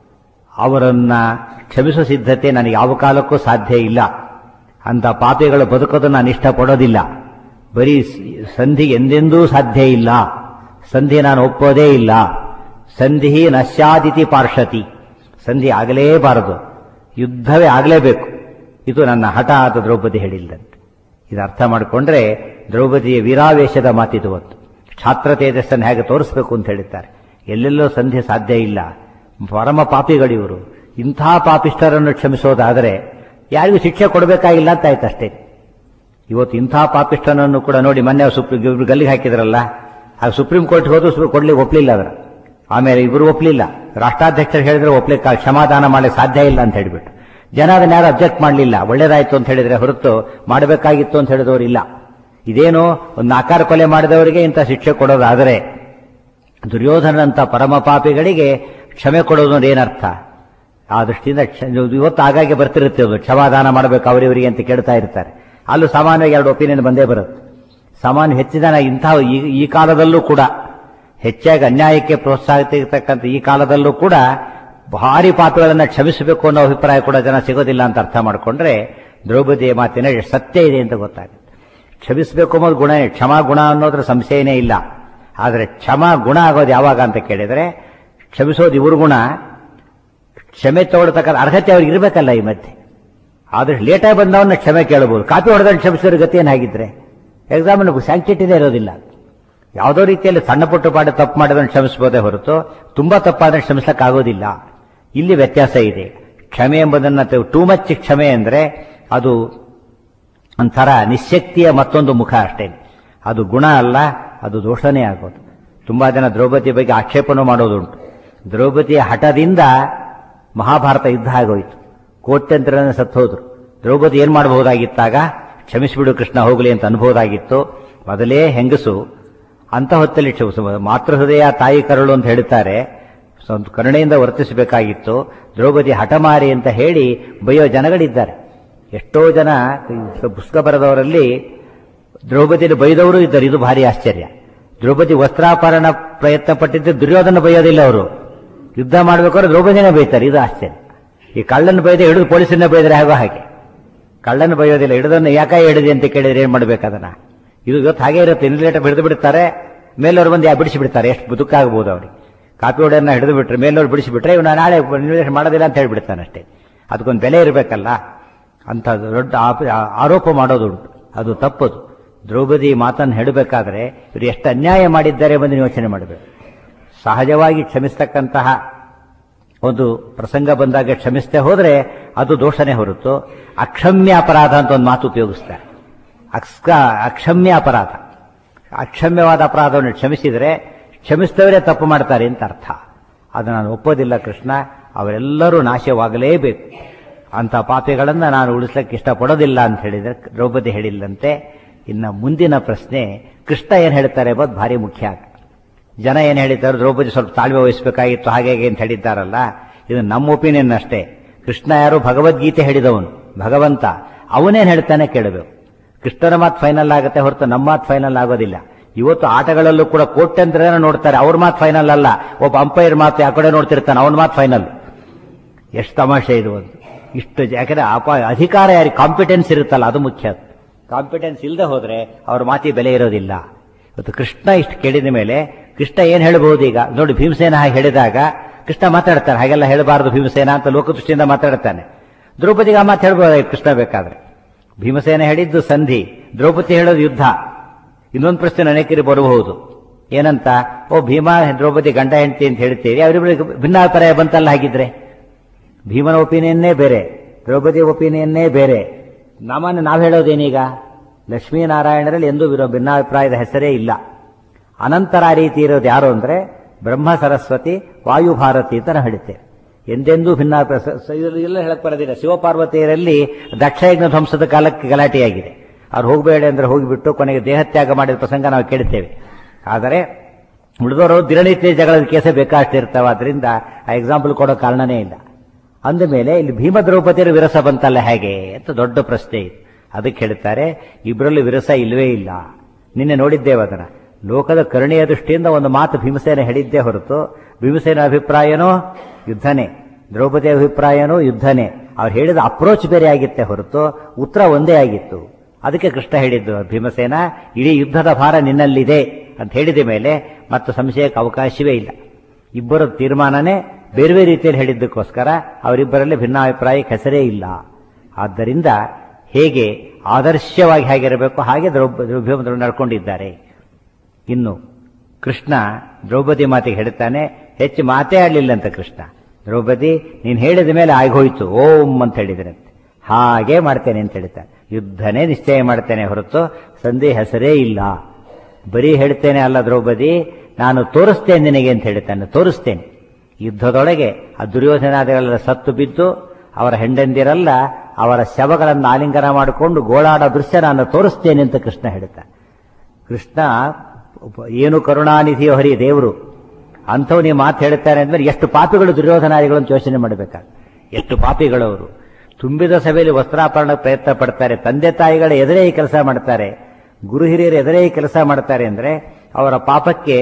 ಅವರನ್ನ ಕ್ಷಮಿಸೋ ಸಿದ್ಧತೆ ನನಗೆ ಯಾವ ಕಾಲಕ್ಕೂ ಸಾಧ್ಯ ಇಲ್ಲ ಅಂತ ಪಾಪಿಗಳು ಬದುಕೋದು ನಾನು ಇಷ್ಟಪಡೋದಿಲ್ಲ ಬರೀ ಸಂಧಿ ಎಂದೆಂದೂ ಸಾಧ್ಯ ಇಲ್ಲ ಸಂಧಿ ನಾನು ಒಪ್ಪೋದೇ ಇಲ್ಲ ಸಂಧಿ ನಶ್ಯಾದಿತಿ ಪಾರ್ಷತಿ ಸಂಧಿ ಆಗಲೇಬಾರದು ಯುದ್ಧವೇ ಆಗಲೇಬೇಕು ಇದು ನನ್ನ ಹಠ ಅಂತ ದ್ರೌಪದಿ ಹೇಳಿಲ್ಲಂತೆ ಇದು ಅರ್ಥ ಮಾಡಿಕೊಂಡ್ರೆ ದ್ರೌಪದಿಯ ವೀರಾವೇಶದ ಮಾತಿದು ಹೊತ್ತು ಛಾತ್ರ ತೇಜಸ್ಸನ್ನು ಹೇಗೆ ತೋರಿಸಬೇಕು ಅಂತ ಹೇಳಿದ್ದಾರೆ ಎಲ್ಲೆಲ್ಲೋ ಸಂಧಿ ಸಾಧ್ಯ ಇಲ್ಲ ಪರಮ ಪಾಪಿಗಳಿವರು ಇಂಥ ಪಾಪಿಷ್ಟರನ್ನು ಕ್ಷಮಿಸೋದಾದರೆ ಯಾರಿಗೂ ಶಿಕ್ಷೆ ಕೊಡಬೇಕಾಗಿಲ್ಲ ಅಂತ ಆಯ್ತು ಅಷ್ಟೇ ಇವತ್ತು ಇಂಥ ಪಾಪಿಷ್ಟನನ್ನು ಕೂಡ ನೋಡಿ ಮೊನ್ನೆ ಸುಪ್ರೀಂ ಇಬ್ರು ಗಲ್ಲಿಗೆ ಹಾಕಿದ್ರಲ್ಲ ಆಗ ಸುಪ್ರೀಂ ಕೋರ್ಟ್ ಹೋದ್ರು ಕೊಡ್ಲಿಕ್ಕೆ ಒಪ್ಪಲಿಲ್ಲ ಅದರ ಆಮೇಲೆ ಇವರು ಒಪ್ಪಲಿಲ್ಲ ರಾಷ್ಟ್ರಾಧ್ಯಕ್ಷರು ಹೇಳಿದ್ರೆ ಒಪ್ಲಿಕ್ಕೆ ಕ್ಷಮಾದಾನ ಮಾಡಲಿಕ್ಕೆ ಸಾಧ್ಯ ಇಲ್ಲ ಅಂತ ಹೇಳಿಬಿಟ್ಟು ಜನ ಅದನ್ನ ಯಾರು ಅಬ್ಜೆಕ್ಟ್ ಮಾಡಲಿಲ್ಲ ಒಳ್ಳೇದಾಯ್ತು ಅಂತ ಹೇಳಿದ್ರೆ ಹೊರತು ಮಾಡಬೇಕಾಗಿತ್ತು ಅಂತ ಹೇಳಿದವರು ಇಲ್ಲ ಇದೇನು ಒಂದು ಆಕಾರ ಕೊಲೆ ಮಾಡಿದವರಿಗೆ ಇಂಥ ಶಿಕ್ಷೆ ಕೊಡೋದಾದರೆ ದುರ್ಯೋಧನಂತ ಪರಮ ಪಾಪಿಗಳಿಗೆ ಕ್ಷಮೆ ಕೊಡೋದು ಅಂದ್ರೆ ಏನರ್ಥ ಆ ದೃಷ್ಟಿಯಿಂದ ಇವತ್ತು ಆಗಾಗ್ಗೆ ಬರ್ತಿರುತ್ತೆ ಅದು ಕ್ಷಮಾದಾನ ಮಾಡಬೇಕು ಅವರಿವರಿಗೆ ಅಂತ ಕೇಳ್ತಾ ಇರ್ತಾರೆ ಅಲ್ಲೂ ಸಾಮಾನ್ಯವಾಗಿ ಎರಡು ಒಪಿನಿಯನ್ ಬಂದೇ ಬರುತ್ತೆ ಸಾಮಾನ್ಯ ಹೆಚ್ಚಿನ ಇಂಥ ಈ ಕಾಲದಲ್ಲೂ ಕೂಡ ಹೆಚ್ಚಾಗಿ ಅನ್ಯಾಯಕ್ಕೆ ಪ್ರೋತ್ಸಾಹಿತಕ್ಕಂಥ ಈ ಕಾಲದಲ್ಲೂ ಕೂಡ ಭಾರಿ ಪಾಪಗಳನ್ನು ಕ್ಷಮಿಸಬೇಕು ಅನ್ನೋ ಅಭಿಪ್ರಾಯ ಕೂಡ ಜನ ಸಿಗೋದಿಲ್ಲ ಅಂತ ಅರ್ಥ ಮಾಡಿಕೊಂಡ್ರೆ ದ್ರೌಪದಿಯ ಮಾತಿನ ಸತ್ಯ ಇದೆ ಅಂತ ಗೊತ್ತಾಗುತ್ತೆ ಕ್ಷಮಿಸಬೇಕು ಅನ್ನೋದು ಗುಣ ಕ್ಷಮಾ ಗುಣ ಅನ್ನೋದ್ರ ಸಂಶಯನೇ ಇಲ್ಲ ಆದರೆ ಕ್ಷಮಾ ಗುಣ ಆಗೋದು ಯಾವಾಗ ಅಂತ ಕೇಳಿದರೆ ಕ್ಷಮಿಸೋದು ಇವ್ರ ಗುಣ ಕ್ಷಮೆ ತಗೊಳ್ತಕ್ಕಂಥ ಅರ್ಹತೆ ಅವ್ರಿಗೆ ಇರಬೇಕಲ್ಲ ಈ ಮಧ್ಯೆ ಆದ್ರೆ ಲೇಟಾಗಿ ಬಂದವನ್ನ ಕ್ಷಮೆ ಕೇಳಬಹುದು ಕಾಪಿ ಹೊಡೆದನ್ನು ಕ್ಷಮಿಸೋರ ಗತಿ ಏನಾಗಿದ್ರೆ ಎಕ್ಸಾಮ್ ಸ್ಯಾಂಕ್ಟಿಟಿನೇ ಇರೋದಿಲ್ಲ ಯಾವುದೋ ರೀತಿಯಲ್ಲಿ ಸಣ್ಣ ಪುಟ್ಟ ಪಾಡು ತಪ್ಪು ಮಾಡಿದನ್ನು ಕ್ಷಮಿಸಬಹುದೇ ಹೊರತು ತುಂಬಾ ತಪ್ಪಾದ್ರೆ ಕ್ಷಮಿಸಕ್ಕಾಗೋದಿಲ್ಲ ಇಲ್ಲಿ ವ್ಯತ್ಯಾಸ ಇದೆ ಕ್ಷಮೆ ಎಂಬುದನ್ನ ಟೂ ಮಚ್ ಕ್ಷಮೆ ಅಂದ್ರೆ ಅದು ಒಂಥರ ನಿಶಕ್ತಿಯ ಮತ್ತೊಂದು ಮುಖ ಅಷ್ಟೇ ಅದು ಗುಣ ಅಲ್ಲ ಅದು ದೋಷನೇ ಆಗೋದು ತುಂಬಾ ಜನ ದ್ರೌಪದಿ ಬಗ್ಗೆ ಆಕ್ಷೇಪಣೆ ಮಾಡೋದುಂಟು ದ್ರೌಪದಿಯ ಹಠದಿಂದ ಮಹಾಭಾರತ ಯುದ್ಧ ಆಗೋಯ್ತು ಕೋಟ್ಯಂತರ ಸತ್ತೋದ್ರು ದ್ರೌಪದಿ ಏನ್ ಮಾಡಬಹುದಾಗಿತ್ತಾಗ ಕ್ಷಮಿಸಿಬಿಡು ಕೃಷ್ಣ ಹೋಗಲಿ ಅಂತ ಅನ್ಬಹುದಾಗಿತ್ತು ಮೊದಲೇ ಹೆಂಗಸು ಅಂತ ಹೊತ್ತಲ್ಲಿ ಮಾತೃ ಹೃದಯ ತಾಯಿ ಕರಳು ಅಂತ ಹೇಳ್ತಾರೆ ಕರುಣೆಯಿಂದ ವರ್ತಿಸಬೇಕಾಗಿತ್ತು ದ್ರೌಪದಿ ಹಠಮಾರಿ ಅಂತ ಹೇಳಿ ಬೈಯೋ ಜನಗಳಿದ್ದಾರೆ ಎಷ್ಟೋ ಜನ ಪುಸ್ತಕ ಬರೆದವರಲ್ಲಿ ದ್ರೌಪದಿಯಲ್ಲಿ ಬೈದವರು ಇದ್ದಾರೆ ಇದು ಭಾರಿ ಆಶ್ಚರ್ಯ ದ್ರೌಪದಿ ವಸ್ತ್ರಾಪರಣ ಪ್ರಯತ್ನ ಪಟ್ಟಿದ್ದು ದುರ್ಯೋಧನ ಬೈಯೋದಿಲ್ಲ ಅವರು ಯುದ್ಧ ಮಾಡಬೇಕಾದ್ರೆ ದ್ರೌಪದಿನೇ ಬೈತಾರೆ ಇದು ಆಶ್ಚರ್ಯ ಈ ಕಳ್ಳನ್ನು ಬೈದ ಹಿಡಿದು ಪೊಲೀಸನ್ನ ಬೈದರೆ ಆಗೋ ಹಾಗೆ ಕಳ್ಳನ್ನು ಬೈಯೋದಿಲ್ಲ ಹಿಡಿದನ್ನು ಯಾಕೆ ಹಿಡಿದಿ ಅಂತ ಕೇಳಿದ್ರೆ ಏನ್ ಮಾಡ್ಬೇಕು ಅದನ್ನ ಇದು ಇವತ್ತು ಹಾಗೆ ಇರುತ್ತೆ ಇನ್ಲೇಟ ಹಿಡಿದು ಬಿಡ್ತಾರೆ ಮೇಲವ್ರು ಬಂದು ಯಾ ಬಿಡಿಸಿ ಬಿಡ್ತಾರೆ ಎಷ್ಟು ದುಃಖ ಆಗ್ಬೋದು ಅವ್ರಿಗೆ ಕಾಪಿ ಹೊಡೆಯನ್ನ ಹಿಡಿದು ಬಿಟ್ರೆ ಮೇಲವ್ರು ಬಿಡಿಸಿ ಬಿಟ್ರೆ ಇವನು ನಾಳೆ ಇನ್ವೆಸ್ಟ್ ಮಾಡೋದಿಲ್ಲ ಅಂತ ಹೇಳ್ಬಿಡ್ತಾನೆ ಅಷ್ಟೇ ಅದಕ್ಕೊಂದು ಬೆಲೆ ಇರಬೇಕಲ್ಲ ಅಂತ ದೊಡ್ಡ ಆರೋಪ ಮಾಡೋದುಂಟು ಅದು ತಪ್ಪದು ದ್ರೌಪದಿ ಮಾತನ್ನು ಹೇಳಬೇಕಾದ್ರೆ ಇವರು ಎಷ್ಟು ಅನ್ಯಾಯ ಮಾಡಿದ್ದಾರೆ ಬಂದು ಯೋಚನೆ ಮಾಡಬೇಕು ಸಹಜವಾಗಿ ಕ್ಷಮಿಸ್ತಕ್ಕಂತಹ ಒಂದು ಪ್ರಸಂಗ ಬಂದಾಗ ಕ್ಷಮಿಸದೆ ಹೋದ್ರೆ ಅದು ದೋಷನೇ ಹೊರತು ಅಕ್ಷಮ್ಯ ಅಪರಾಧ ಅಂತ ಒಂದು ಮಾತು ಉಪಯೋಗಿಸ್ತಾರೆ ಅಕ್ಸ್ಕ ಅಕ್ಷಮ್ಯ ಅಪರಾಧ ಅಕ್ಷಮ್ಯವಾದ ಅಪರಾಧವನ್ನು ಕ್ಷಮಿಸಿದರೆ ಕ್ಷಮಿಸಿದವರೇ ತಪ್ಪು ಮಾಡ್ತಾರೆ ಅಂತ ಅರ್ಥ ಅದು ನಾನು ಒಪ್ಪೋದಿಲ್ಲ ಕೃಷ್ಣ ಅವರೆಲ್ಲರೂ ನಾಶವಾಗಲೇಬೇಕು ಅಂತ ಪಾಪಿಗಳನ್ನ ನಾನು ಉಳಿಸ್ಲಿಕ್ಕೆ ಇಷ್ಟಪಡೋದಿಲ್ಲ ಅಂತ ಹೇಳಿದ್ರೆ ದ್ರೌಪದಿ ಹೇಳಿಲ್ಲಂತೆ ಇನ್ನು ಮುಂದಿನ ಪ್ರಶ್ನೆ ಕೃಷ್ಣ ಏನ್ ಹೇಳ್ತಾರೆ ಎಂಬುದು ಭಾರಿ ಮುಖ್ಯ ಆಗ ಜನ ಏನ್ ಹೇಳಿದ್ದಾರೆ ದ್ರೌಪದಿ ಸ್ವಲ್ಪ ತಾಳ್ಮೆ ವಹಿಸಬೇಕಾಗಿತ್ತು ಹಾಗೆ ಹೇಗೆ ಅಂತ ಹೇಳಿದ್ದಾರಲ್ಲ ಇದು ನಮ್ಮ ಒಪಿನಿಯನ್ ಅಷ್ಟೇ ಕೃಷ್ಣ ಯಾರು ಭಗವದ್ಗೀತೆ ಹೇಳಿದವನು ಭಗವಂತ ಅವನೇನ್ ಹೇಳ್ತಾನೆ ಕೇಳಬೇಕು ಕೃಷ್ಣನ ಮಾತು ಫೈನಲ್ ಆಗುತ್ತೆ ಹೊರತು ನಮ್ಮ ಮಾತು ಫೈನಲ್ ಆಗೋದಿಲ್ಲ ಇವತ್ತು ಆಟಗಳಲ್ಲೂ ಕೂಡ ಕೋಟ್ಯಂತರ ಜನ ನೋಡ್ತಾರೆ ಅವ್ರ ಮಾತು ಫೈನಲ್ ಅಲ್ಲ ಒಬ್ಬ ಅಂಪೈರ್ ಮಾತು ಆ ಕಡೆ ನೋಡ್ತಿರ್ತಾನೆ ಅವನ ಮಾತು ಫೈನಲ್ ಎಷ್ಟು ತಮಾಷೆ ಇದು ಒಂದು ಇಷ್ಟು ಜ- ಯಾಕಂದ್ರೆ ಅಪ ಅಧಿಕಾರ ಯಾರಿಗೆ ಕಾಂಪಿಟೆನ್ಸ್ ಇರುತ್ತಲ್ಲ ಅದು ಮುಖ್ಯ ಕಾಂಪಿಟೆನ್ಸ್ ಇಲ್ಲದೆ ಹೋದ್ರೆ ಅವ್ರ ಮಾತಿ ಬೆಲೆ ಇರೋದಿಲ್ಲ ಇವತ್ತು ಕೃಷ್ಣ ಇಷ್ಟು ಕೇಳಿದ ಮೇಲೆ ಕೃಷ್ಣ ಏನ್ ಹೇಳಬಹುದು ಈಗ ನೋಡಿ ಭೀಮಸೇನ ಹಾಗೆ ಹೇಳಿದಾಗ ಕೃಷ್ಣ ಮಾತಾಡ್ತಾನೆ ಹಾಗೆಲ್ಲ ಹೇಳಬಾರದು ಭೀಮಸೇನ ಅಂತ ಲೋಕದೃಷ್ಟಿಯಿಂದ ಮಾತಾಡ್ತಾನೆ ದ್ರೌಪದಿಗೆ ಆ ಮಾತು ಹೇಳ್ಬೋದು ಕೃಷ್ಣ ಬೇಕಾದ್ರೆ ಭೀಮಸೇನ ಹೇಳಿದ್ದು ಸಂಧಿ ದ್ರೌಪದಿ ಹೇಳೋದು ಯುದ್ಧ ಇನ್ನೊಂದು ಪ್ರಶ್ನೆ ಅನೇಕರಿಗೆ ಬರಬಹುದು ಏನಂತ ಓ ಭೀಮ ದ್ರೌಪದಿ ಗಂಡ ಹೆಂಡತಿ ಅಂತ ಹೇಳ್ತೀವಿ ಅವರಿಬ್ಬರಿಗೆ ಭಿನ್ನಾಭಿಪ್ರಾಯ ಬಂತಲ್ಲ ಹಾಗಿದ್ರೆ ಭೀಮನ ಒಪಿನಿಯನ್ನೇ ಬೇರೆ ದ್ರೌಪದಿ ಒಪಿನಿಯನ್ನೇ ಬೇರೆ ಸಾಮಾನ್ಯ ನಾವು ಹೇಳೋದೇನೀಗ ಲಕ್ಷ್ಮೀನಾರಾಯಣರಲ್ಲಿ ಎಂದೂ ವಿರೋ ಭಿನ್ನಾಭಿಪ್ರಾಯದ ಹೆಸರೇ ಇಲ್ಲ ಅನಂತರ ಆ ರೀತಿ ಇರೋದು ಯಾರು ಅಂದ್ರೆ ಬ್ರಹ್ಮ ಸರಸ್ವತಿ ವಾಯುಭಾರತಿ ಅಂತ ನಾವು ಹೇಳುತ್ತೇವೆ ಎಂದೆಂದೂ ಭಿನ್ನಾಭಿಪ್ರಾಯ ಸ- ಸ- ಇದರಲ್ಲಿ ಎಲ್ಲ ಹೇಳಕ್ ಬರೋದಿಲ್ಲ ಶಿವಪಾರ್ವತಿಯರಲ್ಲಿ ದಕ್ಷಯಜ್ಞ ಧ್ವಂಸದ ಕಾಲಕ್ಕೆ ಗಲಾಟೆಯಾಗಿದೆ ಅವ್ರು ಹೋಗಬೇಡಿ ಅಂದ್ರೆ ಹೋಗಿಬಿಟ್ಟು ಕೊನೆಗೆ ದೇಹತ್ಯಾಗ ಮಾಡಿದ ಪ್ರಸಂಗ ನಾವು ಕೇಳುತ್ತೇವೆ ಆದರೆ ಉಳಿದವರು ದಿನನಿತ್ಯ ಜಗಳದ ಕೇಸೇ ಬೇಕಾಷ್ಟಿರ್ತಾವೆ ಅದರಿಂದ ಆ ಎಕ್ಸಾಂಪಲ್ ಕೊಡೋ ಕಾರಣನೇ ಇಲ್ಲ ಅಂದಮೇಲೆ ಇಲ್ಲಿ ಭೀಮ ದ್ರೌಪದಿಯರ ವಿರಸ ಬಂತಲ್ಲ ಹೇಗೆ ಅಂತ ದೊಡ್ಡ ಪ್ರಶ್ನೆ ಇದೆ ಅದಕ್ಕೆ ಹೇಳ್ತಾರೆ ಇಬ್ಬರಲ್ಲಿ ವಿರಸ ಇಲ್ವೇ ಇಲ್ಲ ನಿನ್ನೆ ನೋಡಿದ್ದೇವೆ ಅದನ್ನ ಲೋಕದ ಕರುಣೆಯ ದೃಷ್ಟಿಯಿಂದ ಒಂದು ಮಾತು ಭೀಮಸೇನ ಹೇಳಿದ್ದೇ ಹೊರತು ಭೀಮಸೇನ ಅಭಿಪ್ರಾಯನೋ ಯುದ್ಧನೇ ದ್ರೌಪದಿ ಅಭಿಪ್ರಾಯನೋ ಯುದ್ಧನೇ ಅವ್ರು ಹೇಳಿದ ಅಪ್ರೋಚ್ ಬೇರೆ ಆಗಿತ್ತೆ ಹೊರತು ಉತ್ತರ ಒಂದೇ ಆಗಿತ್ತು ಅದಕ್ಕೆ ಕೃಷ್ಣ ಹೇಳಿದ್ದು ಭೀಮಸೇನ ಇಡೀ ಯುದ್ಧದ ಭಾರ ನಿನ್ನಲ್ಲಿದೆ ಅಂತ ಹೇಳಿದ ಮೇಲೆ ಮತ್ತು ಸಂಶಯಕ್ಕೆ ಅವಕಾಶವೇ ಇಲ್ಲ ಇಬ್ಬರ ತೀರ್ಮಾನನೇ ಬೇರೆ ಬೇರೆ ರೀತಿಯಲ್ಲಿ ಹೇಳಿದ್ದಕ್ಕೋಸ್ಕರ ಅವರಿಬ್ಬರಲ್ಲಿ ಭಿನ್ನಾಭಿಪ್ರಾಯಕ್ಕೆ ಹೆಸರೇ ಇಲ್ಲ ಆದ್ದರಿಂದ ಹೇಗೆ ಆದರ್ಶವಾಗಿ ಹೇಗಿರಬೇಕು ಹಾಗೆ ದ್ರೌಪದಿ ಭೀಮದ್ರು ನಡ್ಕೊಂಡಿದ್ದಾರೆ ಇನ್ನು ಕೃಷ್ಣ ದ್ರೌಪದಿ ಮಾತಿಗೆ ಹೇಳ್ತಾನೆ ಹೆಚ್ಚು ಮಾತೇ ಆಡಲಿಲ್ಲ ಅಂತ ಕೃಷ್ಣ ದ್ರೌಪದಿ ನೀನು ಹೇಳಿದ ಮೇಲೆ ಆಗೋಯ್ತು ಓಂ ಅಂತ ಹೇಳಿದ್ರಂತೆ ಹಾಗೆ ಮಾಡ್ತೇನೆ ಅಂತ ಹೇಳ್ತಾನೆ ಯುದ್ಧನೇ ನಿಶ್ಚಯ ಮಾಡ್ತೇನೆ ಹೊರತು ಸಂಧಿ ಹೆಸರೇ ಇಲ್ಲ ಬರೀ ಹೇಳ್ತೇನೆ ಅಲ್ಲ ದ್ರೌಪದಿ ನಾನು ತೋರಿಸ್ತೇನೆ ನಿನಗೆ ಅಂತ ಹೇಳ್ತಾನೆ ತೋರಿಸ್ತೇನೆ ಯುದ್ಧದೊಳಗೆ ಆ ದುರ್ಯೋಧನಾದಿಗಳೆಲ್ಲ ಸತ್ತು ಬಿದ್ದು ಅವರ ಹೆಂಡಂದಿರಲ್ಲ ಅವರ ಶವಗಳನ್ನು ಆಲಿಂಗನ ಮಾಡಿಕೊಂಡು ಗೋಳಾಡೋ ದೃಶ್ಯ ನಾನು ತೋರಿಸ್ತೇನೆ ಅಂತ ಕೃಷ್ಣ ಹೇಳ್ತಾನೆ ಕೃಷ್ಣ ಉಪ- ಏನು ಕರುಣಾನಿಧಿಯೋ ಹರಿ ದೇವರು ಅಂಥವು ನೀವು ಮಾತು ಹೇಳ್ತಾರೆ ಅಂದ್ರೆ ಎಷ್ಟು ಪಾಪಿಗಳು ದುರ್ಯೋಧನಾದಿಗಳನ್ನು ಯೋಚನೆ ಮಾಡಬೇಕಾಗ ಎಷ್ಟು ಪಾಪಿಗಳು ಅವರು ತುಂಬಿದ ಸಭೆಯಲ್ಲಿ ವಸ್ತ್ರಾಪರಣ ಪ್ರಯತ್ನ ಪಡ್ತಾರೆ ತಂದೆ ತಾಯಿಗಳ ಎದುರೇ ಈ ಕೆಲಸ ಮಾಡ್ತಾರೆ ಗುರು ಹಿರಿಯರ ಎದುರೇ ಈ ಕೆಲಸ ಮಾಡ್ತಾರೆ ಅಂದ್ರೆ ಅವರ ಪಾಪಕ್ಕೆ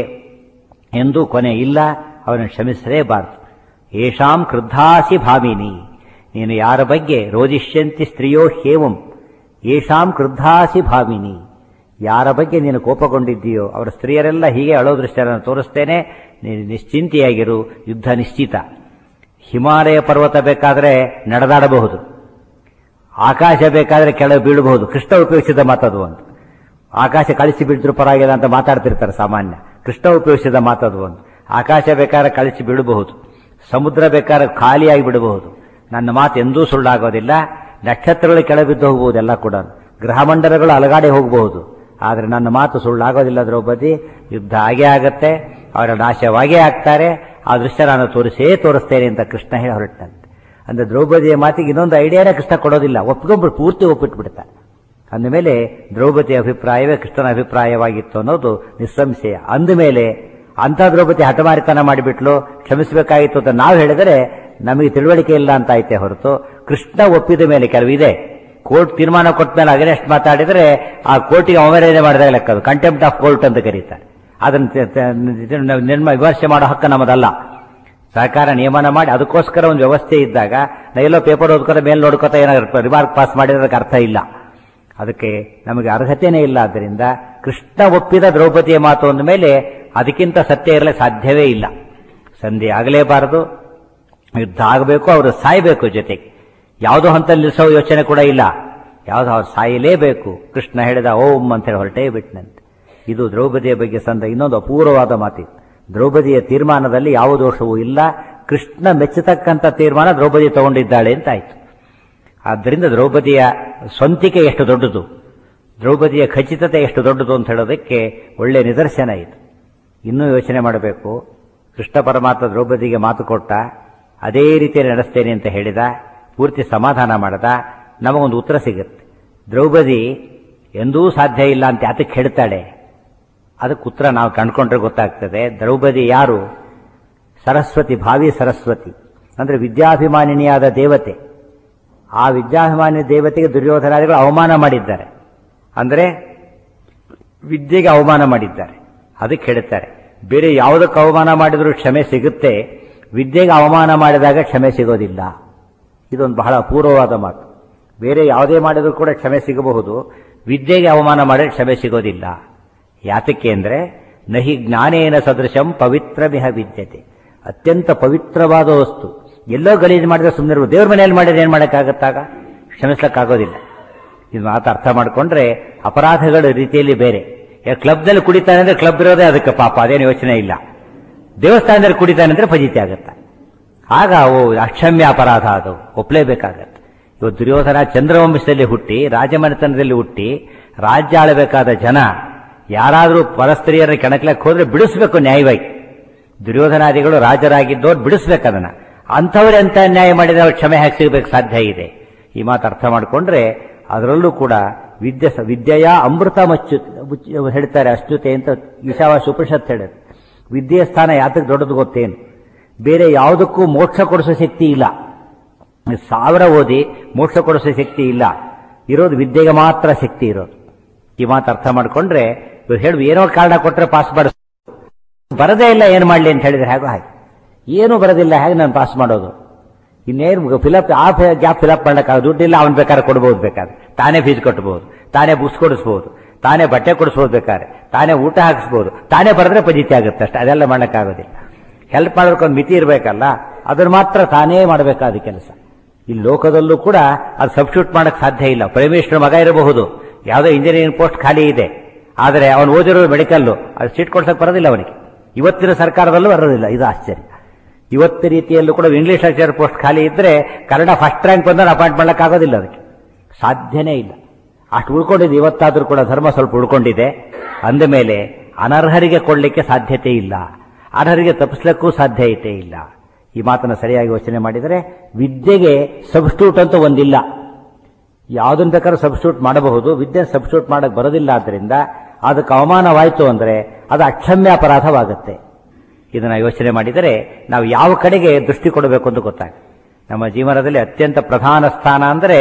ಎಂದೂ ಕೊನೆ ಇಲ್ಲ ಅವರನ್ನು ಕ್ಷಮಿಸಲೇಬಾರದು ಏಷಾಂ ಕ್ರುದ್ಧಾಸಿ ಭಾಮಿನಿ ನೀನು ಯಾರ ಬಗ್ಗೆ ರೋಜಿಷ್ಯಂತಿ ಸ್ತ್ರೀಯೋ ಹೇವಂ ಏಷಾಂ ಕ್ರುದ್ಧಾಸಿ ಭಾಮಿನಿ ಯಾರ ಬಗ್ಗೆ ನೀನು ಕೋಪಗೊಂಡಿದ್ದೀಯೋ ಅವರ ಸ್ತ್ರೀಯರೆಲ್ಲ ಹೀಗೆ ಅಳೋ ದೃಶ್ಯವನ್ನು ತೋರಿಸ್ತೇನೆ ನೀನು ನಿಶ್ಚಿಂತೆಯಾಗಿರು ಯುದ್ಧ ನಿಶ್ಚಿತ ಹಿಮಾಲಯ ಪರ್ವತ ಬೇಕಾದ್ರೆ ನಡೆದಾಡಬಹುದು ಆಕಾಶ ಬೇಕಾದ್ರೆ ಕೆಳಗೆ ಬೀಳಬಹುದು ಕೃಷ್ಣ ಉಪಯೋಗಿಸಿದ ಮಾತದು ಅಂತ ಆಕಾಶ ಕಳಿಸಿ ಬಿಡ್ತಿರು ಪರವಾಗಿಲ್ಲ ಅಂತ ಮಾತಾಡ್ತಿರ್ತಾರೆ ಸಾಮಾನ್ಯ ಕೃಷ್ಣ ಉಪಯೋಗಿಸಿದ ಮಾತದು ಒಂದು ಆಕಾಶ ಬೇಕಾದ್ರೆ ಕಳಿಸಿ ಬಿಡಬಹುದು ಸಮುದ್ರ ಬೇಕಾದ್ರೆ ಖಾಲಿಯಾಗಿ ಬಿಡಬಹುದು ನನ್ನ ಮಾತು ಎಂದೂ ಸುಳ್ಳಾಗೋದಿಲ್ಲ ನಕ್ಷತ್ರಗಳು ಕೆಳಬಿದ್ದು ಹೋಗಬಹುದು ಎಲ್ಲ ಕೂಡ ಗ್ರಹಮಂಡಲಗಳು ಅಲಗಾಡಿ ಹೋಗಬಹುದು ಆದರೆ ನನ್ನ ಮಾತು ಸುಳ್ಳಾಗೋದಿಲ್ಲ ದ್ರೌಪದಿ ಯುದ್ಧ ಆಗೇ ಆಗತ್ತೆ ಅವರ ನಾಶವಾಗೇ ಆಗ್ತಾರೆ ಆ ದೃಶ್ಯ ನಾನು ತೋರಿಸೇ ತೋರಿಸ್ತೇನೆ ಅಂತ ಕೃಷ್ಣ ಹೇಳಿ ಹೊರಟಂತೆ ಅಂದ್ರೆ ದ್ರೌಪದಿಯ ಮಾತಿಗೆ ಇನ್ನೊಂದು ಐಡಿಯಾನೇ ಕೃಷ್ಣ ಕೊಡೋದಿಲ್ಲ ಒಪ್ಕೊಂಡ್ಬಿಟ್ಟು ಪೂರ್ತಿ ಒಪ್ಪಿಟ್ಬಿಡ್ತಾನೆ ಅಂದಮೇಲೆ ದ್ರೌಪದಿ ಅಭಿಪ್ರಾಯವೇ ಕೃಷ್ಣನ ಅಭಿಪ್ರಾಯವಾಗಿತ್ತು ಅನ್ನೋದು ನಿಸ್ಸಂಶಯ ಅಂದಮೇಲೆ ಅಂಥ ದ್ರೌಪದಿ ಹಠಮಾರಿತನ ಮಾಡಿಬಿಟ್ಲು ಕ್ಷಮಿಸಬೇಕಾಗಿತ್ತು ಅಂತ ನಾವು ಹೇಳಿದರೆ ನಮಗೆ ತಿಳುವಳಿಕೆ ಇಲ್ಲ ಅಂತ ಐತೆ ಹೊರತು ಕೃಷ್ಣ ಒಪ್ಪಿದ ಮೇಲೆ ಕೆಲವಿದೆ ಕೋರ್ಟ್ ತೀರ್ಮಾನ ಕೊಟ್ಟ ಮೇಲೆ ಅಗೇನೆಸ್ಟ್ ಮಾತಾಡಿದರೆ ಆ ಕೋರ್ಟಿಗೆ ಅವಮರ್ಯಾದೆ ಮಾಡಿದಾಗ ಲೆಕ್ಕ ಅದು ಕಂಟೆಂಪ್ಟ್ ಆಫ್ ಕೋರ್ಟ್ ಅಂತ ಕರೀತಾರೆ ಅದನ್ನು ತ- ತ- ನಿರ್ಮ ವಿಮರ್ಶೆ ಮಾಡೋ ಹಕ್ಕು ನಮ್ಮದಲ್ಲ ಸರ್ಕಾರ ನಿಯಮನ ಮಾಡಿ ಅದಕ್ಕೋಸ್ಕರ ಒಂದು ವ್ಯವಸ್ಥೆ ಇದ್ದಾಗ ನಾ ಎಲ್ಲೋ ಪೇಪರ್ ಓದ್ಕೊತ ಮೇಲೆ ನೋಡ್ಕೊತ ಏನಾದ್ರು ರಿಮಾರ್ಕ್ ಪಾಸ್ ಮಾಡಿರೋದಕ್ಕೆ ಅರ್ಥ ಇಲ್ಲ ಅದಕ್ಕೆ ನಮಗೆ ಅರ್ಹತೆನೇ ಇಲ್ಲ ಆದ್ದರಿಂದ ಕೃಷ್ಣ ಒಪ್ಪಿದ ದ್ರೌಪದಿಯ ಮಾತು ಅಂದ ಮೇಲೆ ಅದಕ್ಕಿಂತ ಸತ್ಯ ಇರಲಿಕ್ಕೆ ಸಾಧ್ಯವೇ ಇಲ್ಲ ಸಂಧಿ ಆಗಲೇಬಾರದು ಯುದ್ಧ ಆಗಬೇಕು ಅವರು ಸಾಯಬೇಕು ಜೊತೆಗೆ ಯಾವುದೋ ಹಂತಲ್ಲಿ ನಿಲ್ಲಿಸೋ ಯೋಚನೆ ಕೂಡ ಇಲ್ಲ ಯಾವುದೋ ಅವ್ರು ಸಾಯಲೇಬೇಕು ಕೃಷ್ಣ ಹೇಳಿದ ಓಂ ಅಂತ ಹೇಳಿ ಹೊರಟೇ ಬಿಟ್ನಂತೆ ಇದು ದ್ರೌಪದಿಯ ಬಗ್ಗೆ ಸಂದ ಇನ್ನೊಂದು ಅಪೂರ್ವವಾದ ಮಾತಿತ್ತು ದ್ರೌಪದಿಯ ತೀರ್ಮಾನದಲ್ಲಿ ಯಾವ ದೋಷವೂ ಇಲ್ಲ ಕೃಷ್ಣ ಮೆಚ್ಚತಕ್ಕಂಥ ತೀರ್ಮಾನ ದ್ರೌಪದಿ ತಗೊಂಡಿದ್ದಾಳೆ ಅಂತ ಆಯ್ತು ಆದ್ದರಿಂದ ದ್ರೌಪದಿಯ ಸ್ವಂತಿಕೆ ಎಷ್ಟು ದೊಡ್ಡದು ದ್ರೌಪದಿಯ ಖಚಿತತೆ ಎಷ್ಟು ದೊಡ್ಡದು ಅಂತ ಹೇಳೋದಕ್ಕೆ ಒಳ್ಳೆ ನಿದರ್ಶನ ಇದು ಇನ್ನೂ ಯೋಚನೆ ಮಾಡಬೇಕು ಕೃಷ್ಣ ಪರಮಾತ್ಮ ದ್ರೌಪದಿಗೆ ಮಾತು ಕೊಟ್ಟ ಅದೇ ರೀತಿಯಲ್ಲಿ ನಡೆಸ್ತೇನೆ ಅಂತ ಹೇಳಿದ ಪೂರ್ತಿ ಸಮಾಧಾನ ಮಾಡದ ನಮಗೊಂದು ಉತ್ತರ ಸಿಗುತ್ತೆ ದ್ರೌಪದಿ ಎಂದೂ ಸಾಧ್ಯ ಇಲ್ಲ ಅಂತ ಯಾತಕ್ಕೆ ಹೇಳ್ತಾಳೆ ಅದಕ್ಕೆ ಉತ್ತರ ನಾವು ಕಂಡ್ಕೊಂಡ್ರೆ ಗೊತ್ತಾಗ್ತದೆ ದ್ರೌಪದಿ ಯಾರು ಸರಸ್ವತಿ ಭಾವಿ ಸರಸ್ವತಿ ಅಂದ್ರೆ ವಿದ್ಯಾಭಿಮಾನಿನಿಯಾದ ದೇವತೆ ಆ ವಿದ್ಯಾಭಿಮಾನಿ ದೇವತೆಗೆ ದುರ್ಯೋಧನಾದಿಗಳು ಅವಮಾನ ಮಾಡಿದ್ದಾರೆ ಅಂದರೆ ವಿದ್ಯೆಗೆ ಅವಮಾನ ಮಾಡಿದ್ದಾರೆ ಅದಕ್ಕೆ ಹೇಳ್ತಾರೆ ಬೇರೆ ಯಾವುದಕ್ಕೆ ಅವಮಾನ ಮಾಡಿದರೂ ಕ್ಷಮೆ ಸಿಗುತ್ತೆ ವಿದ್ಯೆಗೆ ಅವಮಾನ ಮಾಡಿದಾಗ ಕ್ಷಮೆ ಸಿಗೋದಿಲ್ಲ ಇದೊಂದು ಬಹಳ ಅಪೂರ್ವವಾದ ಮಾತು ಬೇರೆ ಯಾವುದೇ ಮಾಡಿದರೂ ಕೂಡ ಕ್ಷಮೆ ಸಿಗಬಹುದು ವಿದ್ಯೆಗೆ ಅವಮಾನ ಮಾಡಿದ್ರೆ ಕ್ಷಮೆ ಸಿಗೋದಿಲ್ಲ ಯಾತಕ್ಕೆ ಅಂದರೆ ನಹಿ ಜ್ಞಾನೇನ ಸದೃಶಂ ಪವಿತ್ರಮಿಹ ವಿದ್ಯತೆ ಅತ್ಯಂತ ಪವಿತ್ರವಾದ ವಸ್ತು ಎಲ್ಲೋ ಗಲೀಜು ಮಾಡಿದ್ರೆ ಸುಮ್ಮನೆ ದೇವ್ರ ಮನೆಯಲ್ಲಿ ಮಾಡಿದ್ರೆ ಏನು ಮಾಡೋಕ್ಕಾಗತ್ತಾಗ ಕ್ಷಮಿಸ್ಲಿಕ್ಕಾಗೋದಿಲ್ಲ ಇದು ಮಾತು ಅರ್ಥ ಮಾಡಿಕೊಂಡ್ರೆ ಅಪರಾಧಗಳ ರೀತಿಯಲ್ಲಿ ಬೇರೆ ಕ್ಲಬ್ನಲ್ಲಿ ಕುಡಿತಾನೆ ಅಂದ್ರೆ ಕ್ಲಬ್ ಇರೋದೇ ಅದಕ್ಕೆ ಪಾಪ ಅದೇನು ಯೋಚನೆ ಇಲ್ಲ ದೇವಸ್ಥಾನದಲ್ಲಿ ಕುಡಿತಾನೆ ಅಂದ್ರೆ ಫಜಿತಿ ಆಗುತ್ತೆ ಆಗ ಅವು ಅಕ್ಷಮ್ಯ ಅಪರಾಧ ಅದು ಒಪ್ಪಲೇಬೇಕಾಗತ್ತೆ ಇವತ್ತು ದುರ್ಯೋಧನ ಚಂದ್ರವಂಶದಲ್ಲಿ ಹುಟ್ಟಿ ರಾಜಮನೆತನದಲ್ಲಿ ಹುಟ್ಟಿ ರಾಜ್ಯ ಆಳಬೇಕಾದ ಜನ ಯಾರಾದರೂ ಪರಸ್ತ್ರೀಯರ ಕೆಣಕ್ಲಕ್ಕೆ ಹೋದ್ರೆ ಬಿಡಿಸ್ಬೇಕು ನ್ಯಾಯವಾಗಿ ದುರ್ಯೋಧನಾದಿಗಳು ರಾಜರಾಗಿದ್ದವ್ರು ಬಿಡಿಸ್ಬೇಕು ಅದನ್ನ ಅಂಥವ್ರು ಎಂತ ನ್ಯಾಯ ಮಾಡಿದ್ರೆ ಅವ್ರು ಕ್ಷಮೆ ಹಾಕಿ ಸಿಗಬೇಕು ಸಾಧ್ಯ ಇದೆ ಈ ಮಾತು ಅರ್ಥ ಮಾಡಿಕೊಂಡ್ರೆ ಅದರಲ್ಲೂ ಕೂಡ ವಿದ್ಯೆ ವಿದ್ಯೆಯ ಅಮೃತ ಮಚ್ಚು ಮುಚ್ಚು- ಹೇಳ್ತಾರೆ ಅಶ್ನುತೆ ಅಂತ ಈಶಾವಾಸ ಉಪನಿಷತ್ ಹೇಳುತ್ತೆ ವಿದ್ಯೆಯ ಸ್ಥಾನ ಯಾತಕ್ಕೆ ದೊಡ್ಡದು ಗೊತ್ತೇನು ಬೇರೆ ಯಾವುದಕ್ಕೂ ಮೋಕ್ಷ ಕೊಡಿಸೋ ಶಕ್ತಿ ಇಲ್ಲ ಸಾವಿರ ಓದಿ ಮೋಕ್ಷ ಕೊಡಿಸೋ ಶಕ್ತಿ ಇಲ್ಲ ಇರೋದು ವಿದ್ಯೆಗೆ ಮಾತ್ರ ಶಕ್ತಿ ಇರೋದು ಈ ಮಾತು ಅರ್ಥ ಮಾಡ್ಕೊಂಡ್ರೆ ಇವ್ರು ಹೇಳುವ ಏನೋ ಕಾರಣ ಕೊಟ್ರೆ ಪಾಸ್ ಮಾಡ ಬರದೇ ಇಲ್ಲ ಏನು ಮಾಡಲಿ ಅಂತ ಹೇಳಿದ್ರೆ ಹೇಗೋ ಹಾಗೆ ಏನು ಬರೋದಿಲ್ಲ ಹೇಗೆ ನಾನು ಪಾಸ್ ಮಾಡೋದು ಇನ್ನೇನು ಫಿಲಪ್ ಆ ಗ್ಯಾಪ್ ಫಿಲಪ್ ಮಾಡಕ್ಕೆ ದುಡ್ಡಿಲ್ಲ ಅವನ್ ಬೇಕಾದ್ರೆ ಕೊಡ್ಬೋದು ಬೇಕಾದ್ರೆ ತಾನೇ ಫೀಸ್ ಕಟ್ಬೋದು ತಾನೇ ಬುಕ್ಸ್ ಕೊಡಿಸ್ಬೋದು ತಾನೇ ಬಟ್ಟೆ ಕೊಡಿಸ್ಬೋದು ಬೇಕಾದ್ರೆ ತಾನೇ ಊಟ ಹಾಕಿಸ್ಬೋದು ತಾನೇ ಬರೆದ್ರೆ ಪಜಿತಿ ಆಗುತ್ತೆ ಅಷ್ಟೇ ಅದೆಲ್ಲ ಮಾಡೋಕ್ಕಾಗೋದಿಲ್ಲ ಹೆಲ್ಪ್ ಮಾಡೋದಕ್ಕೊಂದು ಮಿತಿ ಇರಬೇಕಲ್ಲ ಅದನ್ನ ಮಾತ್ರ ತಾನೇ ಮಾಡಬೇಕಾದ ಕೆಲಸ ಈ ಲೋಕದಲ್ಲೂ ಕೂಡ ಅದು ಸಬ್ಸ್ಟಿಟ್ಯೂಟ್ ಮಾಡಕ್ ಸಾಧ್ಯ ಇಲ್ಲ ಪ್ರೈಮ್ ಮಿನಿಸ್ಟರ್ ಮಗ ಇರಬಹುದು ಯಾವುದೋ ಇಂಜಿನಿಯರಿಂಗ್ ಪೋಸ್ಟ್ ಖಾಲಿ ಇದೆ ಆದರೆ ಅವನು ಓದಿರೋ ಮೆಡಿಕಲ್ಲು ಅದು ಸೀಟ್ ಕೊಡ್ಸಕ್ ಬರೋದಿಲ್ಲ ಅವನಿಗೆ ಇವತ್ತಿನ ಸರ್ಕಾರದಲ್ಲೂ ಬರೋದಿಲ್ಲ ಇದು ಆಶ್ಚರ್ಯ ಇವತ್ತು ರೀತಿಯಲ್ಲೂ ಕೂಡ ಇಂಗ್ಲಿಷ್ ಲೆಕ್ಚರ್ ಪೋಸ್ಟ್ ಖಾಲಿ ಇದ್ರೆ ಕನ್ನಡ ಫಸ್ಟ್ ರ್ಯಾಂಕ್ ಬಂದ್ರೆ ಅಪಾಯಿಂಟ್ ಮಾಡಕ್ ಆಗೋದಿಲ್ಲ ಅದಕ್ಕೆ ಸಾಧ್ಯನೇ ಇಲ್ಲ ಅಷ್ಟು ಉಳ್ಕೊಂಡಿದೆ ಇವತ್ತಾದ್ರೂ ಕೂಡ ಧರ್ಮ ಸ್ವಲ್ಪ ಉಳ್ಕೊಂಡಿದೆ ಅಂದ ಮೇಲೆ ಅನರ್ಹರಿಗೆ ಕೊಡಲಿಕ್ಕೆ ಸಾಧ್ಯತೆ ಇಲ್ಲ ಅನರ್ಹರಿಗೆ ತಪ್ಪಿಸ್ಲಿಕ್ಕೂ ಸಾಧ್ಯತೆ ಇಲ್ಲ ಈ ಮಾತನ್ನು ಸರಿಯಾಗಿ ಯೋಚನೆ ಮಾಡಿದರೆ ವಿದ್ಯೆಗೆ ಸಬ್ಸ್ಟ್ಯೂಟ್ ಅಂತ ಒಂದಿಲ್ಲ ಯಾವುದನ್ನ ಬೇಕಾದ್ರೂ ಸಬ್ಸ್ಟ್ಯೂಟ್ ಮಾಡಬಹುದು ವಿದ್ಯೆ ಸಬ್ಸ್ಟ್ಯೂಟ್ ಮಾಡಕ್ ಬರೋದಿಲ್ಲ ಆದ್ದರಿಂದ ಅದಕ್ಕೆ ಅವಮಾನವಾಯಿತು ಅಂದ್ರೆ ಅದು ಅಕ್ಷಮ್ಯ ಅಪರಾಧವಾಗುತ್ತೆ ಇದನ್ನ ಯೋಚನೆ ಮಾಡಿದರೆ ನಾವು ಯಾವ ಕಡೆಗೆ ದೃಷ್ಟಿ ಕೊಡಬೇಕು ಅಂತ ಗೊತ್ತಾಗುತ್ತೆ ನಮ್ಮ ಜೀವನದಲ್ಲಿ ಅತ್ಯಂತ ಪ್ರಧಾನ ಸ್ಥಾನ ಅಂದರೆ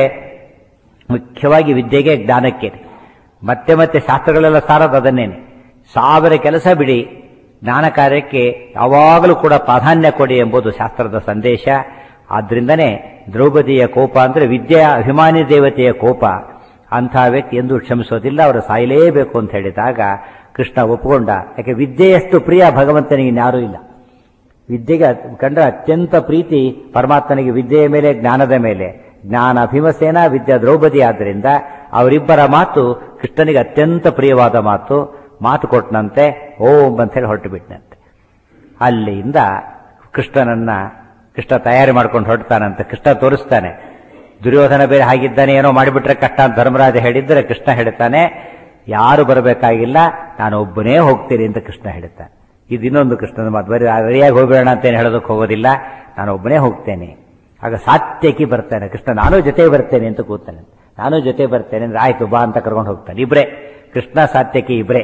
ಮುಖ್ಯವಾಗಿ ವಿದ್ಯೆಗೆ ಜ್ಞಾನಕ್ಕೆ ಮತ್ತೆ ಮತ್ತೆ ಶಾಸ್ತ್ರಗಳೆಲ್ಲ ಸಾರದು ಅದನ್ನೇನೆ ಸಾವಿರ ಕೆಲಸ ಬಿಡಿ ಜ್ಞಾನ ಕಾರ್ಯಕ್ಕೆ ಯಾವಾಗಲೂ ಕೂಡ ಪ್ರಾಧಾನ್ಯ ಕೊಡಿ ಎಂಬುದು ಶಾಸ್ತ್ರದ ಸಂದೇಶ ಆದ್ರಿಂದನೇ ದ್ರೌಪದಿಯ ಕೋಪ ಅಂದ್ರೆ ವಿದ್ಯೆಯ ಅಭಿಮಾನಿ ದೇವತೆಯ ಕೋಪ ಅಂಥ ವ್ಯಕ್ತಿ ಎಂದೂ ಕ್ಷಮಿಸೋದಿಲ್ಲ ಅವರು ಸಾಯಲೇಬೇಕು ಅಂತ ಹೇಳಿದಾಗ ಕೃಷ್ಣ ಒಪ್ಪಿಕೊಂಡ ಯಾಕೆ ವಿದ್ಯೆಯಷ್ಟು ಪ್ರಿಯ ಭಗವಂತನಿಗೆ ಇನ್ಯಾರೂ ಇಲ್ಲ ವಿದ್ಯೆಗೆ ಕಂಡ್ರೆ ಅತ್ಯಂತ ಪ್ರೀತಿ ಪರಮಾತ್ಮನಿಗೆ ವಿದ್ಯೆಯ ಮೇಲೆ ಜ್ಞಾನದ ಮೇಲೆ ಜ್ಞಾನ ಭೀಮಸೇನ ವಿದ್ಯಾ ದ್ರೌಪದಿ ಆದ್ದರಿಂದ ಅವರಿಬ್ಬರ ಮಾತು ಕೃಷ್ಣನಿಗೆ ಅತ್ಯಂತ ಪ್ರಿಯವಾದ ಮಾತು ಮಾತು ಕೊಟ್ಟನಂತೆ ಓಂ ಅಂತ ಹೇಳಿ ಹೊರಟು ಬಿಟ್ಟನಂತೆ ಅಲ್ಲಿಂದ ಕೃಷ್ಣನನ್ನ ಕೃಷ್ಣ ತಯಾರಿ ಮಾಡ್ಕೊಂಡು ಹೊರಡ್ತಾನಂತೆ ಕೃಷ್ಣ ತೋರಿಸ್ತಾನೆ ದುರ್ಯೋಧನ ಬೇರೆ ಹಾಗಿದ್ದಾನೆ ಏನೋ ಮಾಡಿಬಿಟ್ರೆ ಕಷ್ಟ ಅಂತ ಧರ್ಮರಾಜ ಹೇಳಿದ್ರೆ ಕೃಷ್ಣ ಹೇಳ್ತಾನೆ ಯಾರು ಬರಬೇಕಾಗಿಲ್ಲ ನಾನು ಒಬ್ಬನೇ ಹೋಗ್ತೀನಿ ಅಂತ ಕೃಷ್ಣ ಹೇಳ್ತಾನೆ ಇದು ಇನ್ನೊಂದು ಕೃಷ್ಣನ ಮಾತು ಬರೀ ರೆಡಿಯಾಗಿ ಹೋಗೋಣ ಅಂತ ಏನು ಹೇಳೋದಕ್ಕೆ ಹೋಗೋದಿಲ್ಲ ನಾನು ಒಬ್ಬನೇ ಹೋಗ್ತೇನೆ ಆಗ ಸಾತ್ಯಕಿ ಬರ್ತಾನೆ ಕೃಷ್ಣ ನಾನು ಜೊತೆ ಬರ್ತೇನೆ ಅಂತ ಕೂತಾನೆ ನಾನು ಜೊತೆ ಬರ್ತೇನೆ ಅಂದ್ರೆ ಆಯ್ತು ಬಾ ಅಂತ ಕರ್ಕೊಂಡು ಹೋಗ್ತಾನೆ ಇಬ್ರೇ ಕೃಷ್ಣ ಸಾತ್ಯಕಿ ಇಬ್ರೇ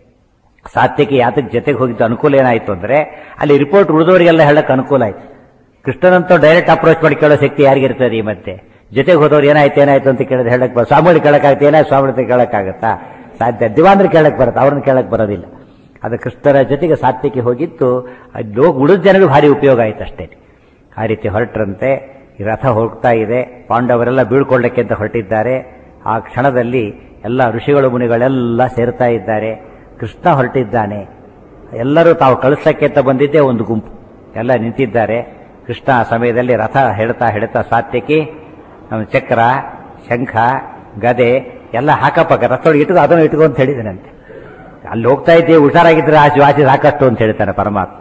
ಸಾತ್ಯಕಿ ಯಾತಕ್ಕೆ ಜೊತೆಗೆ ಹೋಗಿದ್ದು ಅನುಕೂಲ ಏನಾಯ್ತು ಅಂದ್ರೆ ಅಲ್ಲಿ ರಿಪೋರ್ಟ್ ಉಳಿದವರಿಗೆಲ್ಲ ಹೇಳಕ್ ಅನುಕೂಲ ಆಯ್ತು ಕೃಷ್ಣನಂತ ಡೈರೆಕ್ಟ್ ಅಪ್ರೋಚ್ ಮಾಡಿ ಕೇಳೋ ಶಕ್ತಿ ಯಾರಿಗಿರ್ತದೆ ಈ ಮತ್ತೆ ಜೊತೆಗೆ ಹೋದವ್ರು ಏನಾಯ್ತು ಏನಾಯ್ತು ಅಂತ ಕೇಳಿದ್ರೆ ಹೇಳಕ್ ಬರ ಸ್ವಾಮಿಗಳು ಕೇಳಕ್ಕಾಗುತ್ತೆ ಏನಾಯ್ತು ಸ್ವಾಮಿ ಕೇಳಕ್ಕಾಗತ್ತಾ ಸಾಧ್ಯ ದಿವಾಂದ್ರೆ ಕೇಳಕ್ ಬರುತ್ತೆ ಅವ್ರನ್ನ ಕೇಳಕ್ ಬರೋದಿಲ್ಲ ಅದು ಕೃಷ್ಣರ ಜೊತೆಗೆ ಸಾತ್ಯಕ್ಕೆ ಹೋಗಿತ್ತು ಅದು ಲೋಕ ಉಳಿದ ಜನರಿಗೆ ಭಾರಿ ಉಪಯೋಗ ಆಯ್ತು ಅಷ್ಟೇ ಆ ರೀತಿ ಹೊರಟ್ರಂತೆ ಈ ರಥ ಹೋಗ್ತಾ ಇದೆ ಪಾಂಡವರೆಲ್ಲ ಬೀಳ್ಕೊಳ್ಳಕ್ಕೆ ಅಂತ ಹೊರಟಿದ್ದಾರೆ ಆ ಕ್ಷಣದಲ್ಲಿ ಎಲ್ಲ ಋಷಿಗಳು ಮುನಿಗಳೆಲ್ಲ ಸೇರ್ತಾ ಇದ್ದಾರೆ ಕೃಷ್ಣ ಹೊರಟಿದ್ದಾನೆ ಎಲ್ಲರೂ ತಾವು ಕಳಿಸಕ್ಕೆ ಅಂತ ಬಂದಿದ್ದೇ ಒಂದು ಗುಂಪು ಎಲ್ಲ ನಿಂತಿದ್ದಾರೆ ಕೃಷ್ಣ ಆ ಸಮಯದಲ್ಲಿ ರಥ ಹೇಳ್ತಾ ಹೇಳ್ತಾ ಸಾತ್ಯಕಿ ನಮ್ಮ ಚಕ್ರ ಶಂಖ ಗದೆ ಎಲ್ಲ ಹಾಕಪ್ಪ ರಥೊಳಗೆ ಇಟ್ಕೋ ಅದನ್ನು ಇಟ್ಕೋ ಅಂತ ಹೇಳಿದನಂತೆ ಅಲ್ಲಿ ಹೋಗ್ತಾ ಇದ್ದೀವಿ ಹುಷಾರಾಗಿದ್ರೆ ಆಚೆ ಆಚೆ ಸಾಕಷ್ಟು ಅಂತ ಹೇಳ್ತಾನೆ ಪರಮಾತ್ಮ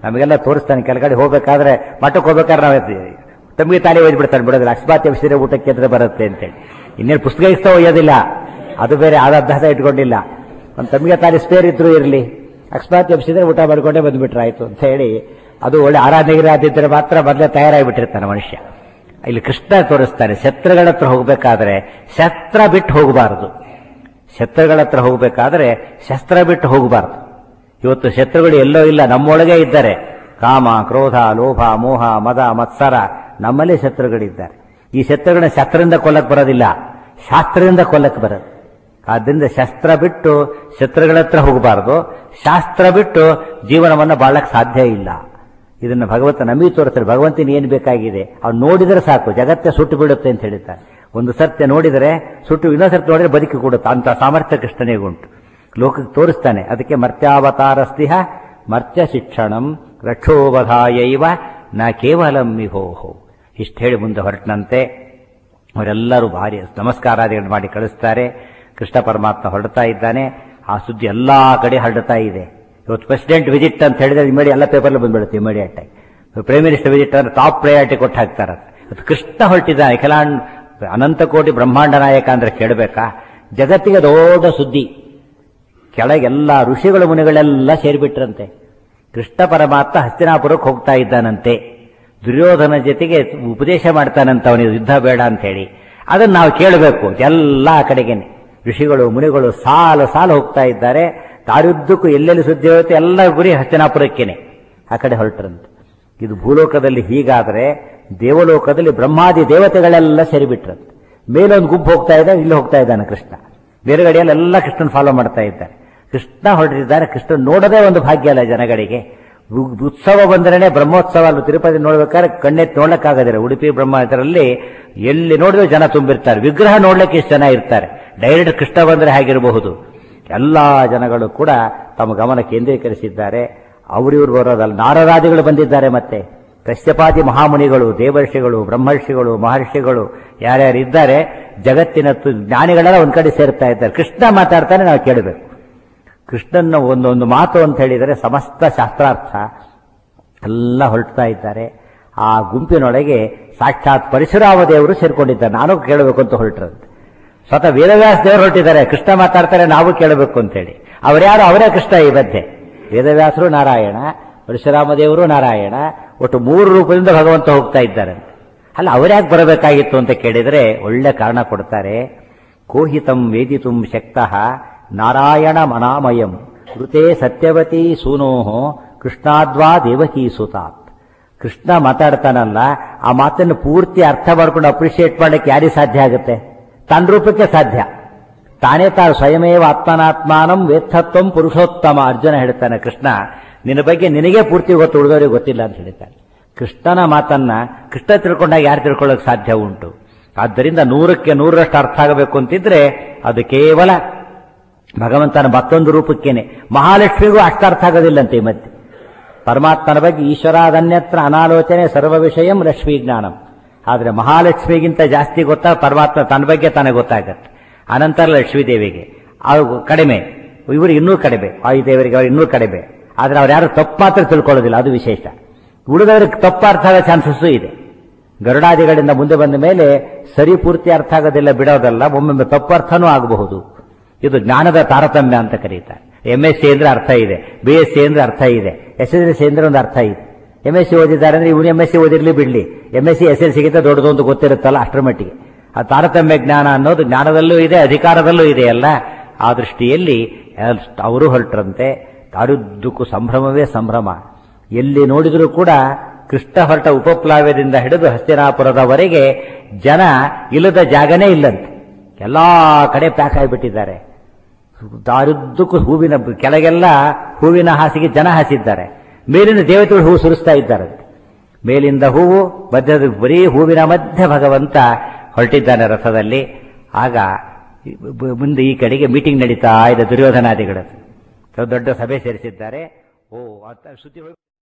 ನಮಗೆಲ್ಲ ತೋರಿಸ್ತಾನೆ ಕೆಳಗಡೆ ಹೋಗ್ಬೇಕಾದ್ರೆ ಮಠಕ್ಕೆ ಹೋಗ್ಬೇಕಾದ್ರೆ ನಾವು ತಮ್ಮಿಗೆ ತಾಲಿ ಒಯ್ದು ಬಿಡ್ತಾನೆ ಬಿಡೋದಿಲ್ಲ ಅಕ್ಷಪಾತಿ ಎಬ್ಸಿದ್ರೆ ಊಟಕ್ಕೆ ಎದ್ರೆ ಬರುತ್ತೆ ಅಂತೇಳಿ ಇನ್ನೇನು ಪುಸ್ತಕ ಇಸ್ತಾ ಒಯ್ಯೋದಿಲ್ಲ ಅದು ಬೇರೆ ಆದ ಅಭ್ಯಾಸ ಇಟ್ಕೊಂಡಿಲ್ಲ ಒಂದು ತಮ್ಮಿಗೆ ತಾಲಿ ಸ್ಪೇರ್ ಇದ್ರು ಇರಲಿ ಅಕಸ್ಮಾತ್ ಎಬ್ಸಿದ್ರೆ ಊಟ ಮಾಡ್ಕೊಂಡೇ ಬಂದ್ಬಿಟ್ರೆ ಆಯ್ತು ಅಂತ ಹೇಳಿ ಅದು ಒಳ್ಳೆ ಆರಾಧನೆಗಿರಿ ಆದಿದ್ದರೆ ಮಾತ್ರ ಮೊದಲೇ ತಯಾರಾಗಿಬಿಟ್ಟಿರ್ತಾನೆ ಮನುಷ್ಯ ಇಲ್ಲಿ ಕೃಷ್ಣ ತೋರಿಸ್ತಾನೆ ಶತ್ರುಗಳ ಹತ್ರ ಹೋಗ್ಬೇಕಾದ್ರೆ ಶಸ್ತ್ರ ಬಿಟ್ಟು ಹೋಗಬಾರದು ಶತ್ರುಗಳ ಹತ್ರ ಹೋಗ್ಬೇಕಾದ್ರೆ ಶಸ್ತ್ರ ಬಿಟ್ಟು ಹೋಗಬಾರದು ಇವತ್ತು ಶತ್ರುಗಳು ಎಲ್ಲೋ ಇಲ್ಲ ನಮ್ಮೊಳಗೆ ಇದ್ದಾರೆ ಕಾಮ ಕ್ರೋಧ ಲೋಭ ಮೋಹ ಮದ ಮತ್ಸರ ನಮ್ಮಲ್ಲಿ ಶತ್ರುಗಳಿದ್ದಾರೆ ಈ ಶತ್ರುಗಳನ್ನ ಶಸ್ತ್ರದಿಂದ ಕೊಲ್ಲಕ್ಕೆ ಬರೋದಿಲ್ಲ ಶಾಸ್ತ್ರದಿಂದ ಕೊಲ್ಲಕ್ಕೆ ಬರೋದು ಆದ್ದರಿಂದ ಶಸ್ತ್ರ ಬಿಟ್ಟು ಶತ್ರುಗಳ ಹತ್ರ ಹೋಗಬಾರದು ಶಾಸ್ತ್ರ ಬಿಟ್ಟು ಜೀವನವನ್ನು ಬಾಳಕ್ಕೆ ಸಾಧ್ಯ ಇಲ್ಲ ಇದನ್ನು ಭಗವಂತ ನಮಗೆ ತೋರಿಸ್ತಾರೆ ಭಗವಂತನ ಏನು ಬೇಕಾಗಿದೆ ಅವ್ನು ನೋಡಿದರೆ ಸಾಕು ಜಗತ್ತೇ ಸುಟ್ಟು ಬಿಡುತ್ತೆ ಅಂತ ಹೇಳ್ತಾರೆ ಒಂದು ಸತ್ಯ ನೋಡಿದರೆ ಸುಟ್ಟು ಇನ್ನೊಂದು ಸರ್ತಿ ನೋಡಿದ್ರೆ ಬದುಕಿ ಕೊಡುತ್ತೆ ಅಂತ ಸಾಮರ್ಥ್ಯ ಕೃಷ್ಣನಿಗುಂಟು ಲೋಕಕ್ಕೆ ತೋರಿಸ್ತಾನೆ ಅದಕ್ಕೆ ಮರ್ತ್ಯಾವತಾರಸ್ತಿಹ ಮರ್ತ್ಯ ಶಿಕ್ಷಣಂ ರಕ್ಷೋವಧಾಯೈವ ನ ಕೇವಲಂ ಮಿಹೋಹೋ ಇಷ್ಟು ಹೇಳಿ ಮುಂದೆ ಹೊರಟನಂತೆ ಅವರೆಲ್ಲರೂ ಭಾರಿ ನಮಸ್ಕಾರಾದಿಗಳನ್ನು ಮಾಡಿ ಕಳಿಸ್ತಾರೆ ಕೃಷ್ಣ ಪರಮಾತ್ಮ ಹೊರಡ್ತಾ ಇದ್ದಾನೆ ಆ ಸುದ್ದಿ ಎಲ್ಲಾ ಕಡೆ ಹರಡ್ತಾ ಇದೆ ಇವತ್ತು ಪ್ರೆಸಿಡೆಂಟ್ ವಿಸಿಟ್ ಅಂತ ಹೇಳಿದ್ರೆ ಇಮಿಡಿ ಎಲ್ಲ ಪೇಪರ್ಲಿ ಬಂದ್ಬಿಡುತ್ತೆ ಇಮಿಡಿಯೇಟ್ ಆಗಿ ಪ್ರೈಮ್ ಮಿನಿಸ್ಟರ್ ವಿಸಿಟ್ ಅಂದ್ರೆ ಟಾಪ್ ಪ್ರಯಾರಿಟಿ ಕೊಟ್ಟು ಹಾಕ್ತಾರೆ ಇವತ್ತು ಕೃಷ್ಣ ಹೊರಟಿದ್ದಾನೆ ಅಖಿಲಾಂಡ್ ಅನಂತ ಕೋಟಿ ಬ್ರಹ್ಮಾಂಡ ನಾಯಕ ಅಂದ್ರೆ ಕೇಳಬೇಕಾ ಜಗತ್ತಿಗೆ ದೊಡ್ಡ ಸುದ್ದಿ ಕೆಳಗೆಲ್ಲ ಋಷಿಗಳು ಮುನಿಗಳೆಲ್ಲ ಸೇರಿಬಿಟ್ರಂತೆ ಕೃಷ್ಣ ಪರಮಾತ್ಮ ಹಸ್ತಿನಾಪುರಕ್ಕೆ ಹೋಗ್ತಾ ಇದ್ದಾನಂತೆ ದುರ್ಯೋಧನ ಜೊತೆಗೆ ಉಪದೇಶ ಮಾಡ್ತಾನಂತ ಅವನಿಗೆ ಯುದ್ಧ ಬೇಡ ಅಂತ ಹೇಳಿ ಅದನ್ನ ನಾವು ಕೇಳಬೇಕು ಎಲ್ಲ ಆ ಕಡೆಗೇನೆ ಋಷಿಗಳು ಮುನಿಗಳು ಸಾಲು ಸಾಲು ಹೋಗ್ತಾ ಇದ್ದಾರೆ ತಾರುದ್ದಕ್ಕೂ ಎಲ್ಲೆಲ್ಲಿ ಸುದ್ದಿ ಹೋಗುತ್ತೆ ಎಲ್ಲ ಗುರಿ ಹಸ್ತಿನಾಪುರಕ್ಕೇನೆ ಆ ಕಡೆ ಹೊರಟ್ರಂತೆ ಇದು ಭೂಲೋಕದಲ್ಲಿ ಹೀಗಾದರೆ ದೇವಲೋಕದಲ್ಲಿ ಬ್ರಹ್ಮಾದಿ ದೇವತೆಗಳೆಲ್ಲ ಸೇರಿಬಿಟ್ರಂತೆ ಮೇಲೊಂದು ಗುಂಪು ಹೋಗ್ತಾ ಇದ್ದಾನೆ ಇಲ್ಲಿ ಹೋಗ್ತಾ ಇದ್ದಾನೆ ಕೃಷ್ಣ ಬೇರೆಗಡೆಯಲ್ಲೆಲ್ಲ ಕೃಷ್ಣನ್ ಫಾಲೋ ಮಾಡ್ತಾ ಇದ್ದಾರೆ ಕೃಷ್ಣ ಹೊರಟಿದ್ದಾರೆ ಕೃಷ್ಣ ನೋಡೋದೇ ಒಂದು ಭಾಗ್ಯ ಅಲ್ಲ ಜನಗಳಿಗೆ ಉ- ಉತ್ಸವ ಬಂದ್ರೇನೆ ಬ್ರಹ್ಮೋತ್ಸವ ಅಲ್ಲಿ ತಿರುಪತಿ ನೋಡ್ಬೇಕಾದ್ರೆ ಕಣ್ಣೆತ್ತಿ ನೋಡ್ಲಿಕ್ಕಾಗೋದಿಲ್ಲ ಉಡುಪಿ ಬ್ರಹ್ಮ ಇದರಲ್ಲಿ ಎಲ್ಲಿ ನೋಡಿದ್ರು ಜನ ತುಂಬಿರ್ತಾರೆ ವಿಗ್ರಹ ನೋಡ್ಲಿಕ್ಕೆ ಎಷ್ಟು ಜನ ಇರ್ತಾರೆ ಡೈರೆಕ್ಟ್ ಕೃಷ್ಣ ಬಂದ್ರೆ ಹೇಗಿರಬಹುದು ಎಲ್ಲಾ ಜನಗಳು ಕೂಡ ತಮ್ಮ ಗಮನ ಕೇಂದ್ರೀಕರಿಸಿದ್ದಾರೆ ಅವರಿವರು ಬರೋದಲ್ಲ ನಾರರಾದಿಗಳು ಬಂದಿದ್ದಾರೆ ಮತ್ತೆ ಕಶ್ಯಪಾದಿ ಮಹಾಮುನಿಗಳು ದೇವರ್ಷಿಗಳು ಬ್ರಹ್ಮರ್ಷಿಗಳು ಮಹರ್ಷಿಗಳು ಯಾರ್ಯಾರು ಇದ್ದಾರೆ ಜಗತ್ತಿನ ತು- ಜ್ಞಾನಿಗಳೆಲ್ಲ ಒಂದ್ ಕಡೆ ಸೇರ್ತಾ ಇದ್ದಾರೆ ಕೃಷ್ಣ ಮಾತಾಡ್ತಾನೆ ನಾವು ಕೇಳಬೇಕು ಕೃಷ್ಣನ ಒಂದೊಂದು ಮಾತು ಅಂತ ಹೇಳಿದರೆ ಸಮಸ್ತ ಶಾಸ್ತ್ರಾರ್ಥ ಎಲ್ಲ ಹೊರಡ್ತಾ ಇದ್ದಾರೆ ಆ ಗುಂಪಿನೊಳಗೆ ಸಾಕ್ಷಾತ್ ಪರಶುರಾಮ ದೇವರು ಸೇರ್ಕೊಂಡಿದ್ದಾರೆ ನಾನು ಕೇಳಬೇಕು ಅಂತ ಹೊರಟ್ರಂತೆ ಸ್ವತಃ ವೇದವ್ಯಾಸ ದೇವರು ಹೊರಟಿದ್ದಾರೆ ಕೃಷ್ಣ ಮಾತಾಡ್ತಾರೆ ನಾವು ಕೇಳಬೇಕು ಅಂತೇಳಿ ಅವರ್ಯಾರು ಅವರೇ ಕೃಷ್ಣ ಈ ಮಧ್ಯೆ ವೇದವ್ಯಾಸರು ನಾರಾಯಣ ಪರಶುರಾಮ ದೇವರು ನಾರಾಯಣ ಒಟ್ಟು ಮೂರು ರೂಪದಿಂದ ಭಗವಂತ ಹೋಗ್ತಾ ಇದ್ದಾರೆ ಅಲ್ಲ ಅವರ್ಯಾಕೆ ಬರಬೇಕಾಗಿತ್ತು ಅಂತ ಕೇಳಿದರೆ ಒಳ್ಳೆ ಕಾರಣ ಕೊಡ್ತಾರೆ ಕೋಹಿತಂ ವೇದಿತುಂ ಶಕ್ತಃ ನಾರಾಯಣ ಮನಾಮಯಂ ಕೃತೆ ಸತ್ಯವತಿ ಸೂನೋಹೋ ಕೃಷ್ಣಾದ್ವಾ ದೇವಕೀ ಸುತಾತ್ ಕೃಷ್ಣ ಮಾತಾಡ್ತಾನಲ್ಲ ಆ ಮಾತನ್ನು ಪೂರ್ತಿ ಅರ್ಥ ಮಾಡ್ಕೊಂಡು ಅಪ್ರಿಷಿಯೇಟ್ ಮಾಡ್ಲಿಕ್ಕೆ ಯಾರಿಗೆ ಸಾಧ್ಯ ಆಗುತ್ತೆ ತನ್ನ ರೂಪಕ್ಕೆ ಸಾಧ್ಯ ತಾನೇ ತಾನು ಸ್ವಯಮೇವ ಆತ್ಮನಾತ್ಮಾನಂ ವೇತ್ತತ್ವಂ ಪುರುಷೋತ್ತಮ ಅರ್ಜುನ ಹೇಳ್ತಾನೆ ಕೃಷ್ಣ ನಿನ್ನ ಬಗ್ಗೆ ನಿನಗೆ ಪೂರ್ತಿ ಗೊತ್ತು ಉಳಿದವರಿಗೆ ಗೊತ್ತಿಲ್ಲ ಅಂತ ಹೇಳ್ತಾನೆ ಕೃಷ್ಣನ ಮಾತನ್ನ ಕೃಷ್ಣ ತಿಳ್ಕೊಂಡಾಗ ಯಾರು ತಿಳ್ಕೊಳ್ಳೋಕೆ ಸಾಧ್ಯ ಉಂಟು ಆದ್ದರಿಂದ ನೂರಕ್ಕೆ ನೂರರಷ್ಟು ಅರ್ಥ ಆಗಬೇಕು ಅಂತಿದ್ರೆ ಅದು ಕೇವಲ ಭಗವಂತನ ಮತ್ತೊಂದು ರೂಪಕ್ಕೇನೆ ಮಹಾಲಕ್ಷ್ಮಿಗೂ ಅಷ್ಟು ಅರ್ಥ ಆಗೋದಿಲ್ಲಂತೆ ಈ ಮಧ್ಯೆ ಪರಮಾತ್ಮನ ಬಗ್ಗೆ ಈಶ್ವರಾದನ್ಯತ್ರ ಅನಾಲೋಚನೆ ಸರ್ವ ವಿಷಯಂ ಲಕ್ಷ್ಮೀ ಜ್ಞಾನಂ ಆದರೆ ಮಹಾಲಕ್ಷ್ಮಿಗಿಂತ ಜಾಸ್ತಿ ಗೊತ್ತಾ ಪರಮಾತ್ಮ ತನ್ನ ಬಗ್ಗೆ ತನಗೆ ಗೊತ್ತಾಗತ್ತೆ ಅನಂತರ ಲಕ್ಷ್ಮೀ ದೇವಿಗೆ ಅದು ಕಡಿಮೆ ಇವರು ಇನ್ನೂ ಕಡಿಮೆ ವಾಯುದೇವರಿಗೆ ಅವರು ಇನ್ನೂ ಕಡಿಮೆ ಆದರೆ ಅವ್ರು ಯಾರು ತಪ್ಪು ಮಾತ್ರ ತಿಳ್ಕೊಳ್ಳೋದಿಲ್ಲ ಅದು ವಿಶೇಷ ಉಳಿದವರಿಗೆ ತಪ್ಪು ಅರ್ಥ ಆಗೋ ಚಾನ್ಸಸ್ಸು ಇದೆ ಗರುಡಾದಿಗಳಿಂದ ಮುಂದೆ ಬಂದ ಮೇಲೆ ಸರಿ ಪೂರ್ತಿ ಅರ್ಥ ಆಗೋದಿಲ್ಲ ಬಿಡೋದಲ್ಲ ಒಮ್ಮೊಮ್ಮೆ ತಪ್ಪು ಅರ್ಥನೂ ಆಗಬಹುದು ಇದು ಜ್ಞಾನದ ತಾರತಮ್ಯ ಅಂತ ಕರೀತಾರೆ ಎಂ ಎಸ್ ಸಿ ಅಂದ್ರೆ ಅರ್ಥ ಇದೆ ಬಿ ಎಸ್ ಸಿ ಅಂದ್ರೆ ಅರ್ಥ ಇದೆ ಎಸ್ ಎಸ್ ಎಲ್ ಸಿ ಅಂದ್ರೆ ಒಂದು ಅರ್ಥ ಇದೆ ಎಂ ಎಸ್ ಸಿ ಓದಿದ್ದಾರೆ ಅಂದ್ರೆ ಇವನು ಎಂ ಎಸ್ ಸಿ ಓದಿರ್ಲಿ ಬಿಡ್ಲಿ M S C S L ಸಿಗಿಂತ ದೊಡ್ಡದು ಅಂತ ಗೊತ್ತಿರುತ್ತಲ್ಲ ಅಷ್ಟರ ಮಟ್ಟಿಗೆ ಆ ತಾರತಮ್ಯ ಜ್ಞಾನ ಅನ್ನೋದು ಜ್ಞಾನದಲ್ಲೂ ಇದೆ ಅಧಿಕಾರದಲ್ಲೂ ಇದೆ ಅಲ್ಲ ಆ ದೃಷ್ಟಿಯಲ್ಲಿ ಅವರು ಹೊರಟ್ರಂತೆ ತಾರುದ್ದಕ್ಕೂ ಸಂಭ್ರಮವೇ ಸಂಭ್ರಮ ಎಲ್ಲಿ ನೋಡಿದರೂ ಕೂಡ ಕೃಷ್ಣ ಹೊರಟ ಉಪಪ್ಲಾವ್ಯದಿಂದ ಹಿಡಿದು ಹಸ್ತಿನಾಪುರದವರೆಗೆ ಜನ ಇಲ್ಲದ ಜಾಗನೇ ಇಲ್ಲಂತೆ ಎಲ್ಲಾ ಕಡೆ ಪ್ಯಾಕ್ ಆಗಿಬಿಟ್ಟಿದ್ದಾರೆ ದಾರುದ್ದಕ್ಕೂ ಹೂವಿನ ಕೆಳಗೆಲ್ಲ ಹೂವಿನ ಹಾಸಿಗೆ ಜನ ಹಾಸಿದ್ದಾರೆ ಮೇಲಿನ ದೇವತೆಗಳು ಹೂವು ಸುರಿಸ್ತಾ ಇದ್ದಾರೆ ಮೇಲಿಂದ ಹೂವು ಮಧ್ಯದ ಬರೀ ಹೂವಿನ ಮಧ್ಯ ಭಗವಂತ ಹೊರಟಿದ್ದಾನೆ ರಥದಲ್ಲಿ ಆಗ ಬ- ಮುಂದೆ ಈ ಕಡೆಗೆ ಮೀಟಿಂಗ್ ನಡೀತಾ ಇದೆ ದುರ್ಯೋಧನಾದಿಗಳದ್ದು ದೊಡ್ಡ ಸಭೆ ಸೇರಿಸಿದ್ದಾರೆ ಓ ಅಂತ ಸುದ್ದಿ